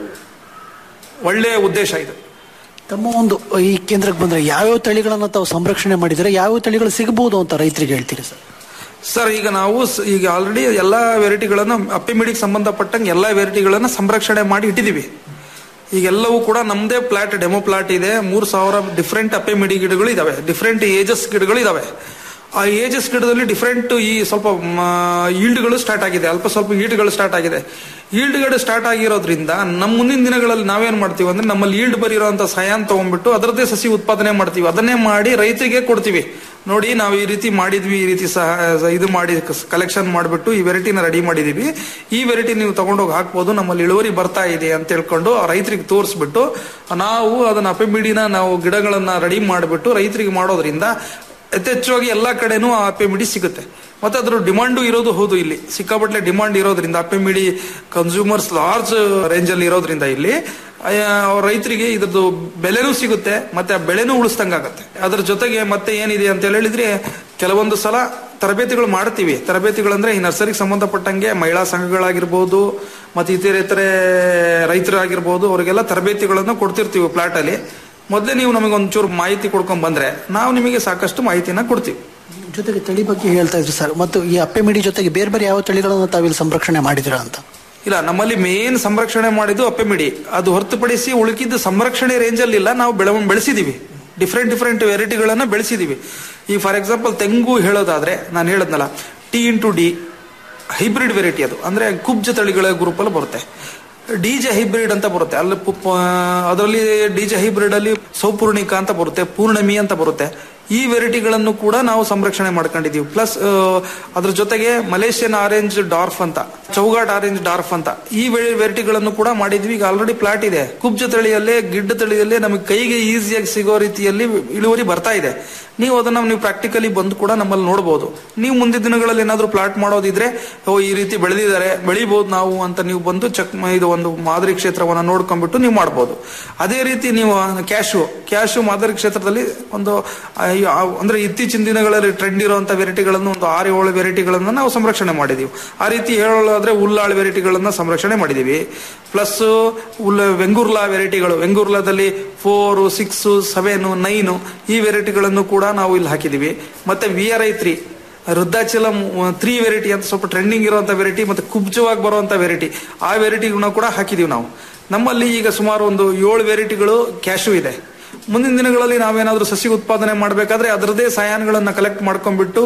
ಒಳ್ಳೆಯ ಉದ್ದೇಶ ಇದು ತಮ್ಮ ಒಂದು ಈ ಕೇಂದ್ರಕ್ಕೆ ಬಂದ್ರೆ ಯಾವ್ಯಾವ ತಳಿಗಳನ್ನ ತಾವು ಸಂರಕ್ಷಣೆ ಮಾಡಿದ್ರೆ ಯಾವ್ಯಾವ ತಳಿಗಳು ಸಿಗಬಹುದು ಅಂತ ರೈತರಿಗೆ ಹೇಳ್ತೀರಿ ಸರ್ ಸರ್ ಈಗ ನಾವು ಸ- ಈಗ ಆಲ್ರೆಡಿ ಎಲ್ಲಾ ವೆರೈಟಿಗಳನ್ನು ಅಪ್ಪಿಮಿಡಿಗೆ ಸಂಬಂಧಪಟ್ಟಂಗೆ ಎಲ್ಲಾ ವೆರೈಟಿಗಳನ್ನ ಸಂರಕ್ಷಣೆ ಮಾಡಿ ಇಟ್ಟಿದೀವಿ ಈಗೆಲ್ಲವೂ ಕೂಡ ನಮ್ದೇ ಪ್ಲಾಟ್ ಡೆಮೋ ಪ್ಲಾಟ್ ಇದೆ ಮೂರ್ ಸಾವಿರ ಡಿಫ್ರೆಂಟ್ ಅಪ್ಪಿಮಿಡಿ ಗಿಡಗಳು ಇದಾವೆ ಡಿಫ್ರೆಂಟ್ ಏಜಸ್ ಗಿಡಗಳು ಇದಾವೆ ಆ ಏಜಸ್ ಗಿಡದಲ್ಲಿ ಡಿಫ್ರೆಂಟ್ ಈ ಸ್ವಲ್ಪ ಈಲ್ಡ್ಗಳು ಸ್ಟಾರ್ಟ್ ಆಗಿದೆ ಅಲ್ಪ ಸ್ವಲ್ಪ ಈಲ್ಡ್ಗಳು ಸ್ಟಾರ್ಟ್ ಆಗಿದೆ ಈಲ್ಡ್ಗಳು ಸ್ಟಾರ್ಟ್ ಆಗಿರೋದ್ರಿಂದ ನಮ್ಮ ಮುಂದಿನ ದಿನಗಳಲ್ಲಿ ನಾವೇನ್ ಮಾಡ್ತೀವಿ ಅಂದ್ರೆ ನಮ್ಮಲ್ಲಿ ಈಲ್ಡ್ ಬರಿರೋಂಥ ಸಹಾಯನ್ ತಗೊಂಡ್ಬಿಟ್ಟು ಅದರದ್ದೇ ಸಸಿ ಉತ್ಪಾದನೆ ಮಾಡ್ತೀವಿ ಅದನ್ನೇ ಮಾಡಿ ರೈತರಿಗೆ ಕೊಡ್ತೀವಿ ನೋಡಿ ನಾವು ಈ ರೀತಿ ಮಾಡಿದ್ವಿ ಈ ರೀತಿ ಸಹ ಇದು ಮಾಡಿ ಕಲೆಕ್ಷನ್ ಮಾಡಿಬಿಟ್ಟು ಈ ವೆರೈಟಿನ ರೆಡಿ ಮಾಡಿದೀವಿ ಈ ವೆರೈಟಿ ನೀವು ತಗೊಂಡೋಗಿ ಹಾಕ್ಬೋದು ನಮ್ಮಲ್ಲಿ ಇಳುವರಿ ಬರ್ತಾ ಇದೆ ಅಂತ ಹೇಳ್ಕೊಂಡು ಆ ರೈತರಿಗೆ ತೋರಿಸ್ಬಿಟ್ಟು ನಾವು ಅದನ್ನ ಅಪೆಮಿಡಿನ ನಾವು ಗಿಡಗಳನ್ನ ರೆಡಿ ಮಾಡಿಬಿಟ್ಟು ರೈತರಿಗೆ ಮಾಡೋದ್ರಿಂದ ಯಥೇಚ್ಛವಾಗಿ ಎಲ್ಲಾ ಕಡೆನೂ ಆ ಅಪ್ಪೆಮಿಡಿ ಸಿಗುತ್ತೆ ಮತ್ತೆ ಅದ್ರ ಡಿಮಾಂಡು ಇರೋದು ಹೌದು ಇಲ್ಲಿ ಸಿಕ್ಕಾಪಟ್ಟೆ ಡಿಮಾಂಡ್ ಇರೋದ್ರಿಂದ ಅಪ್ಪೆಮಿಡಿ ಕನ್ಸ್ಯೂಮರ್ಸ್ ಲಾರ್ಜ್ ರೇಂಜ್ ಅಲ್ಲಿ ಇರೋದ್ರಿಂದ ಇಲ್ಲಿ ಆ, ಅವ್ರ ರೈತರಿಗೆ ಇದ್ರದ್ದು ಬೆಲೆನೂ ಸಿಗುತ್ತೆ ಮತ್ತೆ ಆ ಬೆಳೆನೂ ಉಳಿಸ್ದಂಗಾಗತ್ತೆ ಅದ್ರ ಜೊತೆಗೆ ಮತ್ತೆ ಏನಿದೆ ಅಂತ ಹೇಳಿದ್ರೆ ಕೆಲವೊಂದು ಸಲ ತರಬೇತಿಗಳು ಮಾಡ್ತೀವಿ ತರಬೇತಿಗಳಂದ್ರೆ ಈ ನರ್ಸರಿಗೆ ಸಂಬಂಧಪಟ್ಟಂಗೆ ಮಹಿಳಾ ಸಂಘಗಳಾಗಿರ್ಬೋದು ಮತ್ತೆ ಇತರೆ ಇತರೆ ರೈತರಾಗಿರ್ಬೋದು ಅವರಿಗೆಲ್ಲ ತರಬೇತಿಗಳನ್ನು ಕೊಡ್ತಿರ್ತೀವಿ ಪ್ಲಾಟ್ ಅಲ್ಲಿ ಮೊದಲೇ ನೀವು ನಮಗೆ ಒಂಚೂರು ಮಾಹಿತಿ ಕೊಡ್ಕೊಂಡ್ ಬಂದ್ರೆ ನಾವು ನಿಮಗೆ ಸಾಕಷ್ಟು ಮಾಹಿತಿನ ಕೊಡ್ತೀವಿ ಜೊತೆಗೆ ತಳಿ ಬಗ್ಗೆ ಹೇಳ್ತಾ ಇದ್ರಿ ಸರ್ ಮತ್ತು ಈ ಅಪ್ಪೆಮಿಡಿ ಜೊತೆಗೆ ಬೇರೆ ಬೇರೆ ಯಾವ ತಳಿಗಳನ್ನ ತಾವಿಲ್ಲಿ ಸಂರಕ್ಷಣೆ ಮಾಡಿದಿರಾ ಅಂತ ಇಲ್ಲ ನಮ್ಮಲ್ಲಿ ಮೇನ್ ಸಂರಕ್ಷಣೆ ಮಾಡಿದ್ದು ಅಪ್ಪೆಮಿಡಿ ಅದು ಹೊರತುಪಡಿಸಿ ಉಳುಕಿದ್ದು ಸಂರಕ್ಷಣೆ ರೇಂಜ್ ಅಲ್ಲಿ ಇಲ್ಲ ನಾವು ಬೆಳೆ ಬೆಳೆಸಿದೀವಿ ಡಿಫ್ರೆಂಟ್ ಡಿಫ್ರೆಂಟ್ ವೆರೈಟಿಗಳನ್ನ ಬೆಳೆಸಿದೀವಿ ಈ ಫಾರ್ ಎಕ್ಸಾಂಪಲ್ ತೆಂಗು ಹೇಳೋದಾದ್ರೆ ನಾನು ಹೇಳದ್ನಲ್ಲ T into D hybrid variety ಅದು ಅಂದ್ರೆ ಕುಬ್ಜ ತಳಿಗಳ ಗ್ರೂಪ್ ಅಲ್ಲಿ ಬರುತ್ತೆ ಡಿಜೆ ಹೈಬ್ರಿಡ್ ಅಂತ ಬರುತ್ತೆ ಅಲ್ಲಿ ಅದರಲ್ಲಿ ಡಿಜೆ ಹೈಬ್ರಿಡ್ ಅಲ್ಲಿ ಸೌಪೂರ್ಣಿಕ ಅಂತ ಬರುತ್ತೆ ಪೂರ್ಣಮಿ ಅಂತ ಬರುತ್ತೆ ಈ ವೆರೈಟಿಗಳನ್ನು ಕೂಡ ನಾವು ಸಂರಕ್ಷಣೆ ಮಾಡ್ಕೊಂಡಿದೀವಿ ಪ್ಲಸ್ ಅದ್ರ ಜೊತೆಗೆ ಮಲೇಷಿಯನ್ ಆರೆಂಜ್ ಡಾರ್ಫ್ ಅಂತ ಚೌಗಾಟ್ ಆರೆಂಜ್ ಡಾರ್ಫ್ ಅಂತ ಈ ವೆರೈಟಿಗಳನ್ನು ಕೂಡ ಮಾಡಿದ್ವಿ ಈಗ ಆಲ್ರೆಡಿ ಪ್ಲಾಟ್ ಇದೆ ಕುಬ್ಜ ತಳಿಯಲ್ಲೇ ಗಿಡ್ಡ ತಳಿಯಲ್ಲೇ ನಮಗೆ ಕೈಗೆ ಈಸಿಯಾಗಿ ಸಿಗೋ ರೀತಿಯಲ್ಲಿ ಇಳುವರಿ ಬರ್ತಾ ಇದೆ ನೀವು ಅದನ್ನ ನೀವು ಪ್ರಾಕ್ಟಿಕಲಿ ಬಂದು ಕೂಡ ನಮ್ಮಲ್ಲಿ ನೋಡಬಹುದು ನೀವು ಮುಂದಿನ ದಿನಗಳಲ್ಲಿ ಏನಾದ್ರು ಪ್ಲಾಟ್ ಮಾಡೋದಿದ್ರೆ ಓ ಈ ರೀತಿ ಬೆಳೆದಿದ್ದಾರೆ ಬೆಳಿಬಹುದು ನಾವು ಅಂತ ನೀವು ಬಂದು ಚೆಕ್ ಇದು ಒಂದು ಮಾದರಿ ಕ್ಷೇತ್ರವನ್ನ ನೋಡ್ಕೊಂಡ್ಬಿಟ್ಟು ನೀವು ಮಾಡಬಹುದು ಅದೇ ರೀತಿ ನೀವು ಕ್ಯಾಶು ಕ್ಯಾಶು ಮಾದರಿ ಕ್ಷೇತ್ರದಲ್ಲಿ ಒಂದು ಆ, ಆ- ಅಂದ್ರೆ ಇತ್ತೀಚಿನ ದಿನಗಳಲ್ಲಿ ಟ್ರೆಂಡ್ ಇರುವಂತ ವೆರೈಟಿಗಳನ್ನು ಒಂದು ಆರು ಏಳು ವೆರೈಟಿಗಳನ್ನ ನಾವು ಸಂರಕ್ಷಣೆ ಮಾಡಿದೀವಿ ಆ ರೀತಿ ಹೇಳೋದಾದ್ರೆ ಉಲ್ಲಾಳ್ ವೆರೈಟಿಗಳನ್ನ ಸಂರಕ್ಷಣೆ ಮಾಡಿದೀವಿ ಪ್ಲಸ್ ಉಲ್ಲ ವೆಂಗುರ್ಲಾ ವೆರೈಟಿಗಳು ವೆಂಗುರ್ಲಾದಲ್ಲಿ ಫೋರ್ ಸಿಕ್ಸ್ ಸೆವೆನ್ ನೈನ್ ಈ ವೆರೈಟಿಗಳನ್ನು ಕೂಡ ನಾವು ಇಲ್ಲಿ ಹಾಕಿದೀವಿ ಮತ್ತೆ V R I three Vriddhachalam three variety ಅಂತ ಸ್ವಲ್ಪ ಟ್ರೆಂಡಿಂಗ್ ಇರುವಂತ ವೆರೈಟಿ ಮತ್ತೆ ಕುಬ್ಜವಾಗಿ ಬರುವಂತ ವೆರೈಟಿ ಆ ವೆರೈಟಿಗಳನ್ನ ಕೂಡ ಹಾಕಿದೀವಿ ನಾವು ನಮ್ಮಲ್ಲಿ ಈಗ ಸುಮಾರು ಒಂದು ಏಳು ವೆರೈಟಿಗಳು ಕ್ಯಾಶು ಇದೆ ಮುಂದಿನ ದಿನಗಳಲ್ಲಿ ನಾವೇನಾದ್ರೂ ಸಸಿ ಉತ್ಪಾದನೆ ಮಾಡಬೇಕಾದ್ರೆ ಅದರದೇ ಸಯಾನ್ಗಳನ್ನ ಕಲೆಕ್ಟ್ ಮಾಡ್ಕೊಂಡ್ಬಿಟ್ಟು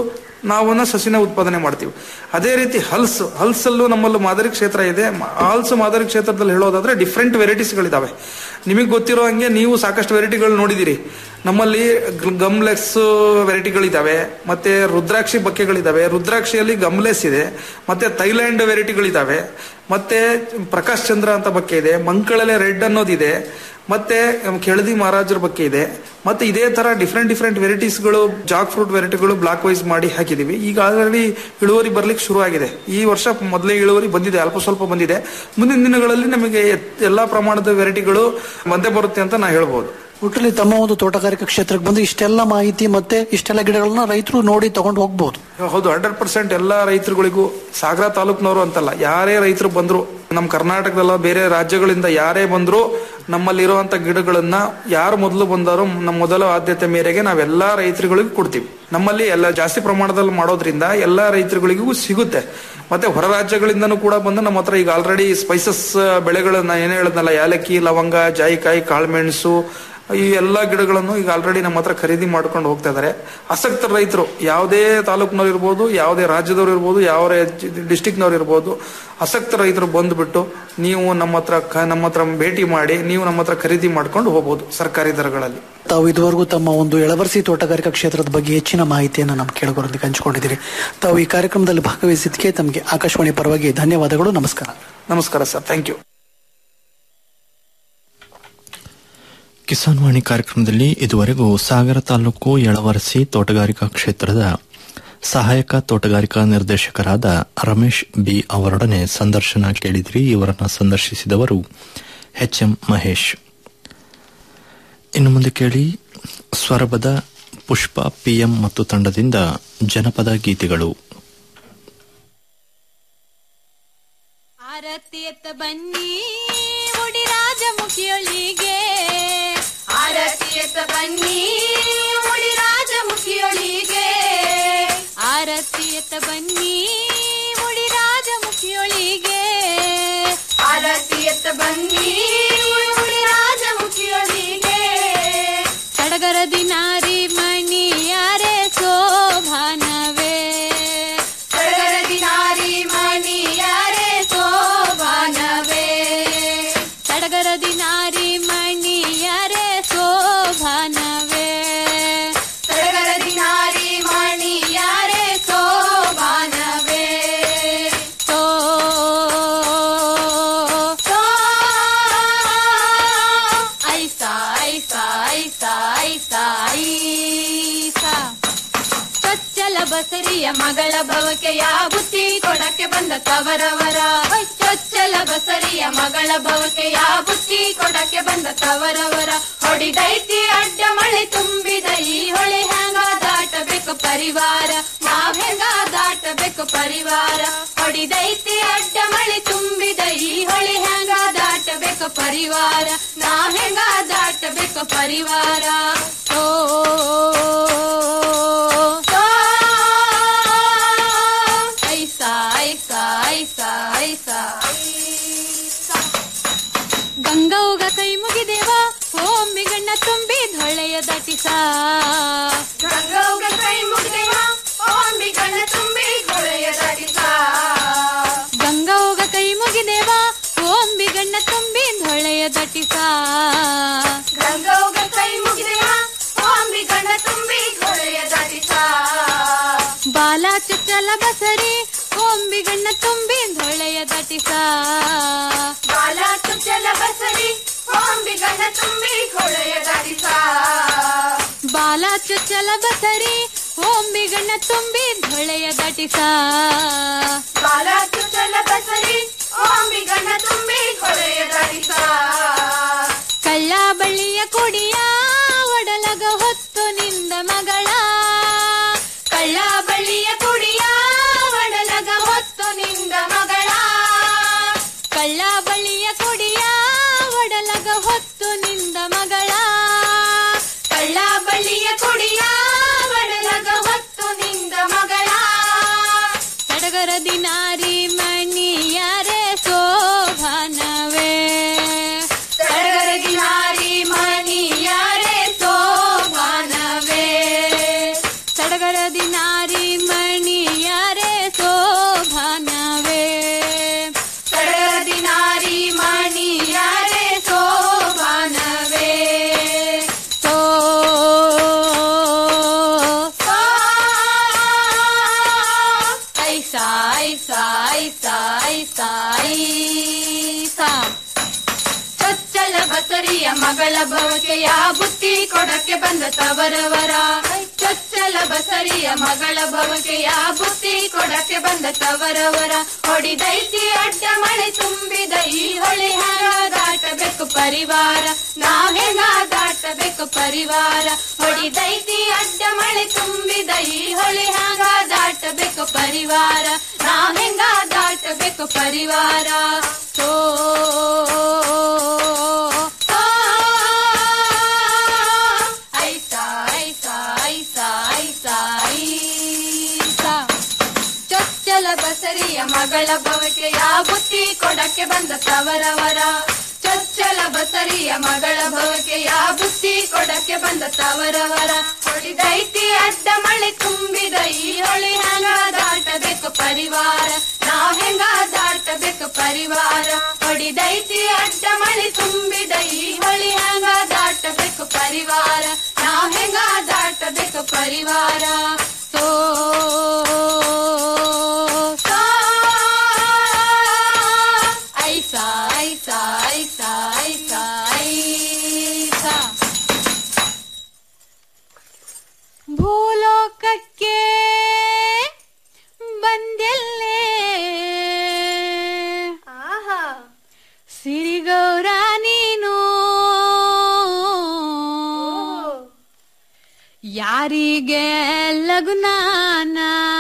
ನಾವನ್ನ ಸಸಿನ ಉತ್ಪಾದನೆ ಮಾಡ್ತೀವಿ ಅದೇ ರೀತಿ ಹಲ್ಸ್ ಹಲ್ಸಲ್ಲೂ ನಮ್ಮಲ್ಲಿ ಮಾದರಿ ಕ್ಷೇತ್ರ ಇದೆ ಮ- ಹಲ್ಸ್ ಮಾದರಿ ಕ್ಷೇತ್ರದಲ್ಲಿ ಹೇಳೋದಾದ್ರೆ ಡಿಫ್ರೆಂಟ್ ವೆರೈಟೀಸ್ಗಳಿದಾವೆ ನಿಮಗೆ ಗೊತ್ತಿರೋ ಹಂಗೆ ನೀವು ಸಾಕಷ್ಟು ವೆರೈಟಿಗಳು ನೋಡಿದಿರಿ ನಮ್ಮಲ್ಲಿ ಗಮ್ಲೆಕ್ಸ್ ವೆರೈಟಿಗಳಿದಾವೆ ಮತ್ತೆ ರುದ್ರಾಕ್ಷಿ ಬಕ್ಕೆಗಳಿದಾವೆ ರುದ್ರಾಕ್ಷಿಯಲ್ಲಿ ಗಮ್ಲೆಸ್ ಇದೆ ಮತ್ತೆ ಥೈಲ್ಯಾಂಡ್ ವೆರೈಟಿಗಳಿದಾವೆ ಮತ್ತೆ ಪ್ರಕಾಶ್ ಚಂದ್ರ ಅಂತ ಬಕ್ಕೆ ಇದೆ ಮಂಕಳಲೆ ರೆಡ್ ಅನ್ನೋದಿದೆ ಮತ್ತೆ ಕೆಳದಿ ಮಹಾರಾಜರ ಬಗ್ಗೆ ಇದೆ ಮತ್ತೆ ಇದೇ ತರ ಡಿಫ್ರೆಂಟ್ ಡಿಫ್ರೆಂಟ್ ವೆರೈಟೀಸ್ಗಳು ಜಾಕ್ ಫ್ರೂಟ್ ವೆರೈಟಿಗಳು ಬ್ಲಾಕ್ ವೈಸ್ ಮಾಡಿ ಹಾಕಿದೀವಿ ಈಗ ಆಲ್ರೆಡಿ ಇಳುವರಿ ಬರ್ಲಿಕ್ಕೆ ಶುರು ಆಗಿದೆ ಈ ವರ್ಷ ಮೊದಲೇ ಇಳುವರಿ ಬಂದಿದೆ ಅಲ್ಪ ಸ್ವಲ್ಪ ಬಂದಿದೆ ಮುಂದಿನ ದಿನಗಳಲ್ಲಿ ನಮಗೆ ಎಲ್ಲಾ ಪ್ರಮಾಣದ ವೆರೈಟಿಗಳು ಬಂದೇ ಬರುತ್ತೆ ಅಂತ ನಾ ಹೇಳ್ಬೋದು ಒಟ್ಟಲ್ಲಿ ತಮ್ಮ ಒಂದು ತೋಟಗಾರಿಕಾ ಕ್ಷೇತ್ರಕ್ಕೆ ಬಂದು ಇಷ್ಟೆಲ್ಲ ಮಾಹಿತಿ ಮತ್ತೆ ಇಷ್ಟೆಲ್ಲ ಗಿಡಗಳನ್ನ ರೈತರು ನೋಡಿ ತಗೊಂಡು ಹೋಗ್ಬೋದು ಹೌದು ಹಂಡ್ರೆಡ್ ಪರ್ಸೆಂಟ್ ಎಲ್ಲಾ ರೈತರುಗಳಿಗೂ ಸಾಗರ ತಾಲೂಕ್ನವರು ಅಂತಲ್ಲ ಯಾರೇ ರೈತರು ಬಂದ್ರು ನಮ್ಮ ಕರ್ನಾಟಕದಲ್ಲ ಬೇರೆ ರಾಜ್ಯಗಳಿಂದ ಯಾರೇ ಬಂದ್ರು ನಮ್ಮಲ್ಲಿರುವಂತ ಗಿಡಗಳನ್ನ ಯಾರು ಮೊದಲು ಬಂದಾರೋ ನಮ್ಮ ಮೊದಲ ಆದ್ಯತೆ ಮೇರೆಗೆ ನಾವೆಲ್ಲಾ ರೈತರುಗಳಿಗೂ ಕೊಡ್ತೀವಿ ನಮ್ಮಲ್ಲಿ ಎಲ್ಲ ಜಾಸ್ತಿ ಪ್ರಮಾಣದಲ್ಲಿ ಮಾಡೋದ್ರಿಂದ ಎಲ್ಲಾ ರೈತರುಗಳಿಗೂ ಸಿಗುತ್ತೆ ಮತ್ತೆ ಹೊರ ರಾಜ್ಯಗಳಿಂದನೂ ಕೂಡ ಬಂದು ನಮ್ಮ ಹತ್ರ ಈಗ ಆಲ್ರೆಡಿ ಸ್ಪೈಸಸ್ ಬೆಳೆಗಳನ್ನ ಏನ್ ಹೇಳದ್ನಲ್ಲ ಯಾಲಕ್ಕಿ ಲವಂಗ ಜಾಯಿಕಾಯಿ ಕಾಳುಮೆಣಸು ಈ ಎಲ್ಲಾ ಗಿಡಗಳನ್ನು ಈಗ ಆಲ್ರೆಡಿ ನಮ್ಮ ಹತ್ರ ಖರೀದಿ ಮಾಡ್ಕೊಂಡು ಹೋಗ್ತಾ ಇದಾರೆ ಆಸಕ್ತ ರೈತರು ಯಾವುದೇ ತಾಲೂಕ್ನವ್ರು ಇರ್ಬೋದು ಯಾವುದೇ ರಾಜ್ಯದವ್ರು ಇರ್ಬೋದು ಯಾವ ಡಿಸ್ಟಿಕ್ನವ್ರು ಇರ್ಬೋದು ಆಸಕ್ತ ರೈತರು ಬಂದ್ಬಿಟ್ಟು ನೀವು ನಮ್ಮ ಹತ್ರ ಕ- ನಮ್ಮ ಹತ್ರ ಭೇಟಿ ಮಾಡಿ ನೀವು ನಮ್ಮ ಹತ್ರ ಖರೀದಿ ಮಾಡ್ಕೊಂಡು ಹೋಗ್ಬೋದು ಸರ್ಕಾರಿ ದರಗಳಲ್ಲಿ ತಾವು ಇದುವರೆಗೂ ತಮ್ಮ ಒಂದು ಎಳವರ್ಸಿ ತೋಟಗಾರಿಕಾ ಕ್ಷೇತ್ರದ ಬಗ್ಗೆ ಹೆಚ್ಚಿನ ಮಾಹಿತಿಯನ್ನು ನಮ್ಮ ಕೇಳುಗರೊಂದಿಗೆ ಹಂಚಿಕೊಂಡಿದ್ದೀರಿ ತಾವು ಈ ಕಾರ್ಯಕ್ರಮದಲ್ಲಿ ಭಾಗವಹಿಸಿದ್ದಕ್ಕೆ ತಮಗೆ ಆಕಾಶವಾಣಿ ಪರವಾಗಿ ಧನ್ಯವಾದಗಳು ನಮಸ್ಕಾರ ನಮಸ್ಕಾರ sir thank you Kisan Vani ಕಾರ್ಯಕ್ರಮದಲ್ಲಿ ಇದುವರೆಗೂ ಸಾಗರ ತಾಲೂಕು ಯಳವರಸಿ ತೋಟಗಾರಿಕಾ ಕ್ಷೇತ್ರದ ಸಹಾಯಕ ತೋಟಗಾರಿಕಾ ನಿರ್ದೇಶಕರಾದ ರಮೇಶ್ ಬಿ ಅವರೊಡನೆ ಸಂದರ್ಶನ ಕೇಳಿದ್ರಿ ಇವರನ್ನ ಸಂದರ್ಶಿಸಿದವರು ಎಚ್ ಎಂ ಮಹೇಶ್ ಇನ್ನು ಮುಂದೆ ಕೇಳಿ ಸ್ವರಬದ ಪುಷ್ಪ ಪಿಎಂ ಮತ್ತು ತಂಡದಿಂದ ಜನಪದ ಗೀತೆಗಳು ಆರತಿ ಎತ್ತ ಬನ್ನಿ ಉಡಿ ರಾಜಮುಖಿಯೊಳಿಗೆ ಆರತಿ ಎತ್ತ ಬನ್ನಿ ಉಡಿ ರಾಜಮುಖಿಯೊಳಿಗೆ ಆರತಿ ಎತ್ತ ಬನ್ನಿ ಉಡಿ ರಾಜಮುಖಿಯೊಳಿಗೆ ಆರತಿ ಎತ್ತ ಬನ್ನಿ ಉಡಿ ರಾಜಮುಖಿಯೊಳಿಗೆ ಸಡಗರ ದಿನಾರಿ ಮಣಿಯಾರೆ ಶೋಭಾನವೇ ಸಡಗರ ದಿನಾರಿ ಮಣಿಯಾರೆ ಶೋಭಾನವೇ ಸಡಗರ ದಿನಾರಿ ಮಣಿಯಾರೆ ಶೋಭಾನವೇ ಸಡಗರ ದಿನಾರಿ ಮಣಿಯಾರೆ ಶೋಭಾನವೇ ಸೋ ಸೋ ಐಸಾ ಐಸಾ ಐಸಾ ಐಸಾ ಐಸಾ ಚೊಚ್ಚಲ ಬಸರಿಯ ಮಗಳ ಭವಕೆಯ ಬುತ್ತಿ ಕೊಡಕ್ಕೆ ಬಂದ ತವರವರ ಹೊಯ್ ಚೊಚ್ಚಲ ಬಸರಿಯ ಮಗಳ ಭವಕೆಯ ಬುತ್ತಿ ಕೊಡಕ್ಕೆ ಬಂದ ತವರವರ ಹೊಡಿದೈತಿ ಅಡ್ಡ ಮಳೆ ತುಂಬಿದ ಈ ಹೊಳೆ ಹೆಂಗ ದಾಟಬೇಕು ಪರಿವಾರ ನಾವ್ ಹೆಂಗ ದಾಟಬೇಕು ಪರಿವಾರ ಹೊಡಿದೈತಿ ಅಡ್ಡ ಮಳೆ ತುಂಬಿದ ಈ ಹೊಳೆ ಹೆಂಗ ದಾಟಬೇಕು ಪರಿವಾರ ನಾವ್ ಹೆಂಗ ದಾಟಬೇಕು ಪರಿವಾರ ಓ ಐಸಾ ಐಸಾ ಐಸಾ ಐಸಾ ಗಂಗೌಗ ಕೈ ಮುಗಿದೇವ ಓಂಬಿ ಗಣ್ಣ ತುಂಬಿ ಧೊಳೆಯ ದಟಿಸ ಗಂಗೌಗ ಕೈ ಮುಗಿದೇವ ಓಂಬಿ ಗಣ್ಣ ತುಂಬಿ ಧೊಳೆಯ ದಟಿಸ ಗಂಗೌಗ ಕೈ ಮುಗಿದೇವ ಓಂಬಿ ಗಣ್ಣ ತುಂಬಿ ಧೊಳೆಯ ದಟಿಸ ಗಂಗೌಗ ಕೈ ಮುಗಿದೇವ ಓಂಬಿ ಗಣ್ಣ ತುಂಬಿ ಧೊಳೆಯ ದಟಿಸ ಬಾಲ ಚುಚ್ಚಲ ಬಸರಿ ಓಂಬಿ ಗಣ್ಣ ತುಂಬಿ ಧೊಳೆಯ ದಟಿಸ ಬಾಲ ಚುಚ್ಚಲ ಬಸರಿ ಓಂಬಿ ಗಣ್ಣ ತುಂಬಿ ಧೊಳೆಯ ದಟಿಸ ಬಾಲ ಚುಚ್ಚಲ ಬಸರಿ ಓಂಬಿ ಗಣ್ಣ ತುಂಬಿ ಧೊಳೆಯ ದಟಿಸ ಬಾಲ ಚುಚ್ಚಲ ಬಸರಿ ಓಂಬಿ ಗಣ್ಣ ತುಂಬಿ ಧೊಳೆಯ ದಟಿಸ ಕಳ್ಳ ಬಳ್ಳಿಯ ಕುಡಿಯ ಒಡಲಗ ಹೊತ್ತು ನಿಂದ ಮಗಳ ಕಳ್ಳ ಬಳ್ಳಿಯ ಕುಡಿಯ ಒಡಲಗ ಹೊತ್ತು ನಿಂದ ಮಗಳ ಕಳ್ಳ ಬಳ್ಳಿಯ ಕುಡಿಯ ಒಡಲಗ ಹೊತ್ತು ನಿಂದ ಮಗಳ ಕಳ್ಳ ಬಳ್ಳಿಯ ಕುಡಿಯ ಒಡಲಗ ಹೊತ್ತು ನಿಂದ ಮಗಳ ಸಡಗರ ದಿನಾರಿ ಮಣಿಯಾರೆ ಶೋಭಾನವೇ ಸಡಗರ ದಿನಾರಿ ಮಣಿಯಾರೆ ಶೋಭಾನವೇ ಸಡಗರ ದಿನಾರಿ ಮಣಿ ಐಸ ಐಸ ಐಸ ಐಸ ಚೊಚ್ಚಲ ಬಸರಿಯ ಮಗಳ ಭವಕೆಯ ಬುತ್ತಿ ಕೊಡಕ್ಕೆ ಬಂದ ತವರವರ ಚೊಚ್ಚಲ ಬಸರಿಯ ಮಗಳ ಭವಕೆಯ ಬುತ್ತಿ ಕೊಡಕ್ಕೆ ಬಂದ ತವರವರ ಹೊಡಿದೈತಿ ಅಡ್ಡ ಮಳೆ ತುಂಬಿದ ಈ ಹೊಳೆ ಹೆಂಗ ದಾಟಬೇಕು ಪರಿವಾರ ನಾವ್ ಹೆಂಗ ದಾಟಬೇಕು ಪರಿವಾರ ಹೊಡಿದೈತಿ ಅಡ್ಡ ಮಳೆ ತುಂಬಿದ ಈ ಹೊಳೆ ಹೆಂಗ ದಾಟಬೇಕು ಪರಿವಾರ ನಾವ್ ಹೆಂಗ ದಾಟಬೇಕು ಪರಿವಾರ ಸೋ ಐಸ ಐಸ ಐಸ ಐಸ ಐಸ ಚೊಚ್ಚಲ ಬಸರಿಯ ಮಗಳ ಭವಕೆಯ ಬುತ್ತಿ ಕೊಡಕ್ಕೆ ಬಂದ ತವರವರ ಚೊಚ್ಚಲ ಬಸರಿಯ ಮಗಳ ಭವಕೆಯ ಬುತ್ತಿ ಕೊಡಕ್ಕೆ ಬಂದ ತವರವರ ಹೊಡಿದೈತಿ ಅಡ್ಡ ಮಳೆ ತುಂಬಿದ ಈ ಹೊಳೆ ಹೆಂಗ ದಾಟಬೇಕು ಪರಿವಾರ ನಾವ್ ಹೆಂಗ ದಾಟಬೇಕು ಪರಿವಾರ ಹೊಡಿದೈತಿ ಅಡ್ಡ ಮಳೆ ತುಂಬಿದ ಈ ಹೊಳೆ ಹೆಂಗ ದಾಟಬೇಕು ಪರಿವಾರ ನಾವ್ ಹೆಂಗ ದಾಟಬೇಕು ಪರಿವಾರ ಸೋ ಸೋ ಐಸ ಐಸ ಐಸ ಐಸ ಐಸ ಭೂಲೋಕಕ್ಕೆ ಬಂದೆಲ್ಲೇ ಆಹಾ ಸಿರಿಗೌರ ನೀನು ಯಾರಿಗೆ ಲಗುನಾನ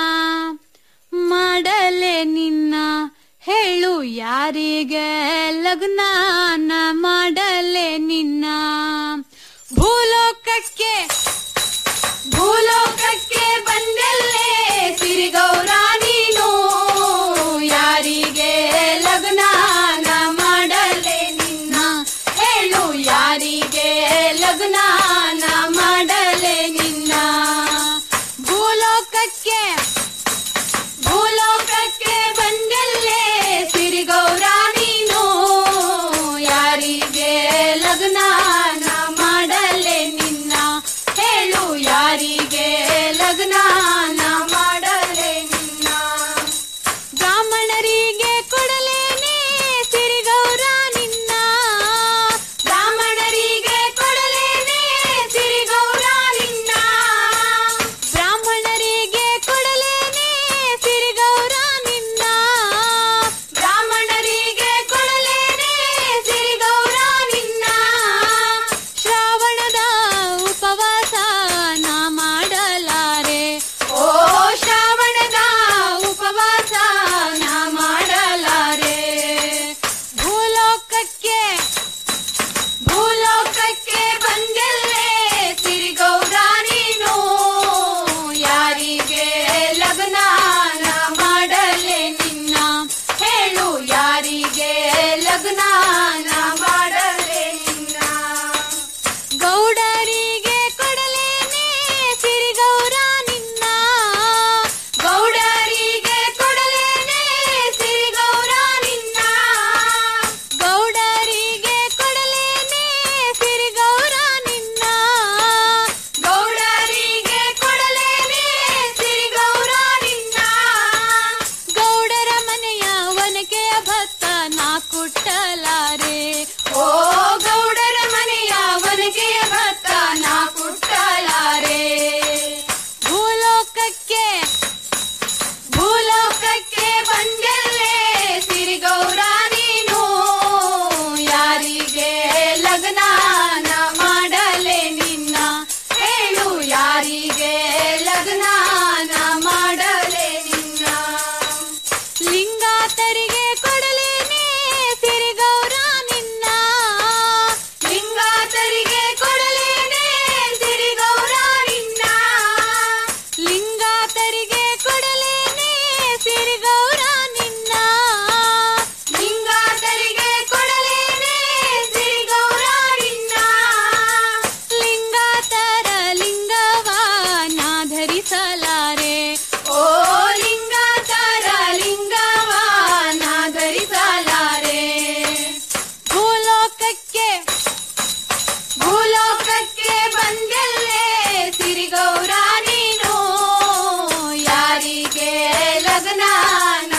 ಮಾಡಲೆ ನಿನ್ನ ಹೇಳು ಯಾರಿಗೆ ಲಗ್ನಾನ ಮಾಡಲೆ ನಿನ್ನ ಭೂಲೋಕಕ್ಕೆ ಭೂಲೋಕಕ್ಕೆ ಬಂದೆಲ್ಲೇ ಸಿರಿಗೌರ ನೀನು ಯಾರಿಗೆ ಲಗ್ನಾನ ಮಾಡಲೆ ನಿನ್ನ ಹೇಳು ಯಾರಿಗೆ ಲಗ್ನಾನ ಮಾಡಲೆ ನಿನ್ನ ಭೂಲೋಕಕ್ಕೆ ಭೂಲೋಕಕ್ಕೆ ಬಂದೆಲ್ಲೇ ಸಿರಿಗೌರ ನೀನು ಯಾರಿಗೆ ಲಗ್ನಾನ ಮಾಡಲೆ ನಿನ್ನ ಹೇಳು ಯಾರಿಗೆ ಲಗ್ನಾನ ಮಾಡಲೆ ನಿನ್ನ ಬ್ರಾಹ್ಮಣರಿಗೆ ಕೊಡಲೇನೆ ಸಿರಿಗೌರ ನಿನ್ನ ಬ್ರಾಹ್ಮಣರಿಗೆ ಕೊಡಲೇನೆ ಸಿರಿಗೌರ ನಿನ್ನ ಬ್ರಾಹ್ಮಣರಿಗೆ ಕೊಡಲೇನೆ ಸಿರಿಗೌರ ನಿನ್ನ ಬ್ರಾಹ್ಮಣರಿಗೆ ಕೊಡಲೇನೆ ಸಿರಿಗೌರ ನಿನ್ನ ಶ್ರಾವಣದ ಉಪವಾಸ ನಾ ಮಾಡಲಾರೆ ಓ ಶ್ರಾವಣದ ಉಪವಾಸ ನಾ ಮಾಡಲಾರೆ ಭೂಲೋಕಕ್ಕೆ ಭೂಲೋಕಕ್ಕೆ ಬಂದೆಲ್ಲೇ ಸಿರಿಗೌರ ನೀನು ಯಾರಿಗೆ ಲಗ್ನಾನ ಮಾಡಲೆ ನಿನ್ನ ಹೇಳು ಯಾರಿಗೆ ಲಗ್ನಾನ ಮಾಡಲೆ ನಿನ್ನ ಗೌಡರಿಗೆ ಕೊಡಲೇನೆ ಸಿರಿಗೌರ ನಿನ್ನ ಗೌಡರಿಗೆ ಕೊಡಲೇನೆ ಸಿರಿಗೌರ ನಿನ್ನ ಗೌಡರಿಗೆ ಕೊಡಲೇನೆ ಸಿರಿಗೌರ ನಿನ್ನ ಗೌಡರಿಗೆ ಕೊಡಲೇನೆ ಸಿರಿಗೌರ ನಿನ್ನ ಗೌಡರ ಮನೆಯ ಒನಕೆಯ ಭತ್ತ ನಾ ಕುಟ್ಟಲಾರೆ ಓ ಗೌಡರ ಮನೆಯ ಒನಕೆಯ ಭತ್ತ ನಾ ಕುಟ್ಟಲಾರೆ ಭೂಲೋಕಕ್ಕೆ ಭೂಲೋಕಕ್ಕೆ ಬಂದೆಲ್ಲೇ ಸಿರಿಗೌರ ನೀನು ಯಾರಿಗೆ ಲಗ್ನಾನ ಮಾಡಲೆ ನಿನ್ನ ಹೇಳು ಯಾರಿಗೆ ಲಗ್ನಾನ ಮಾಡಲೆ ನಿನ್ನ ಲಿಂಗಾತರಿಗೆ ಕೊಡಲೇನೆ ಸಿರಿಗೌರ ನಿನ್ನ ಲಿಂಗಾತರಿಗೆ ಕೊಡಲೇನೆ ಸಿರಿಗೌರ ನಿನ್ನ ಲಿಂಗಾತರಿಗೆ ಕೊಡಲೇನೆ ಸಿರಿಗೌರ ನಿನ್ನ ಲಿಂಗಾತರಿಗೆ ಕೊಡಲೇನೆ ಸಿರಿಗೌರ ನಿನ್ನ ಲಿಂಗಾತರ ಲಿಂಗವ ನಾ ಧರಿಸಲಾರೆ ಓ ಲಿಂಗಾತರ ಲಿಂಗವ ನಾ ಧರಿಸಲಾರೆ ಭೂಲೋಕಕ್ಕೆ ಭೂಲೋಕಕ್ಕೆ ಬಂದೆಲ್ಲೇ ಸಿರಿಗೌರ ನೀನು ಯಾರಿಗೆ ಲಗ್ನಾನ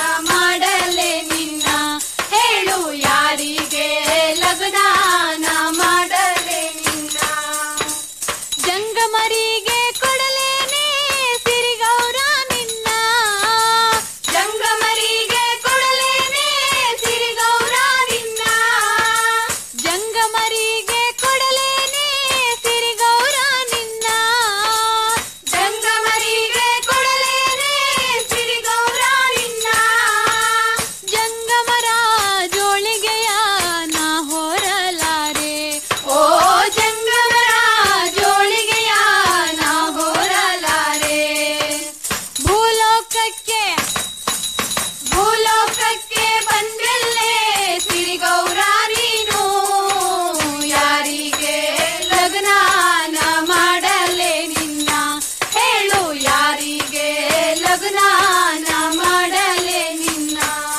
ಲಗ್ನ ನಾ ಮಾಡಲೆ ನಿನ್ನ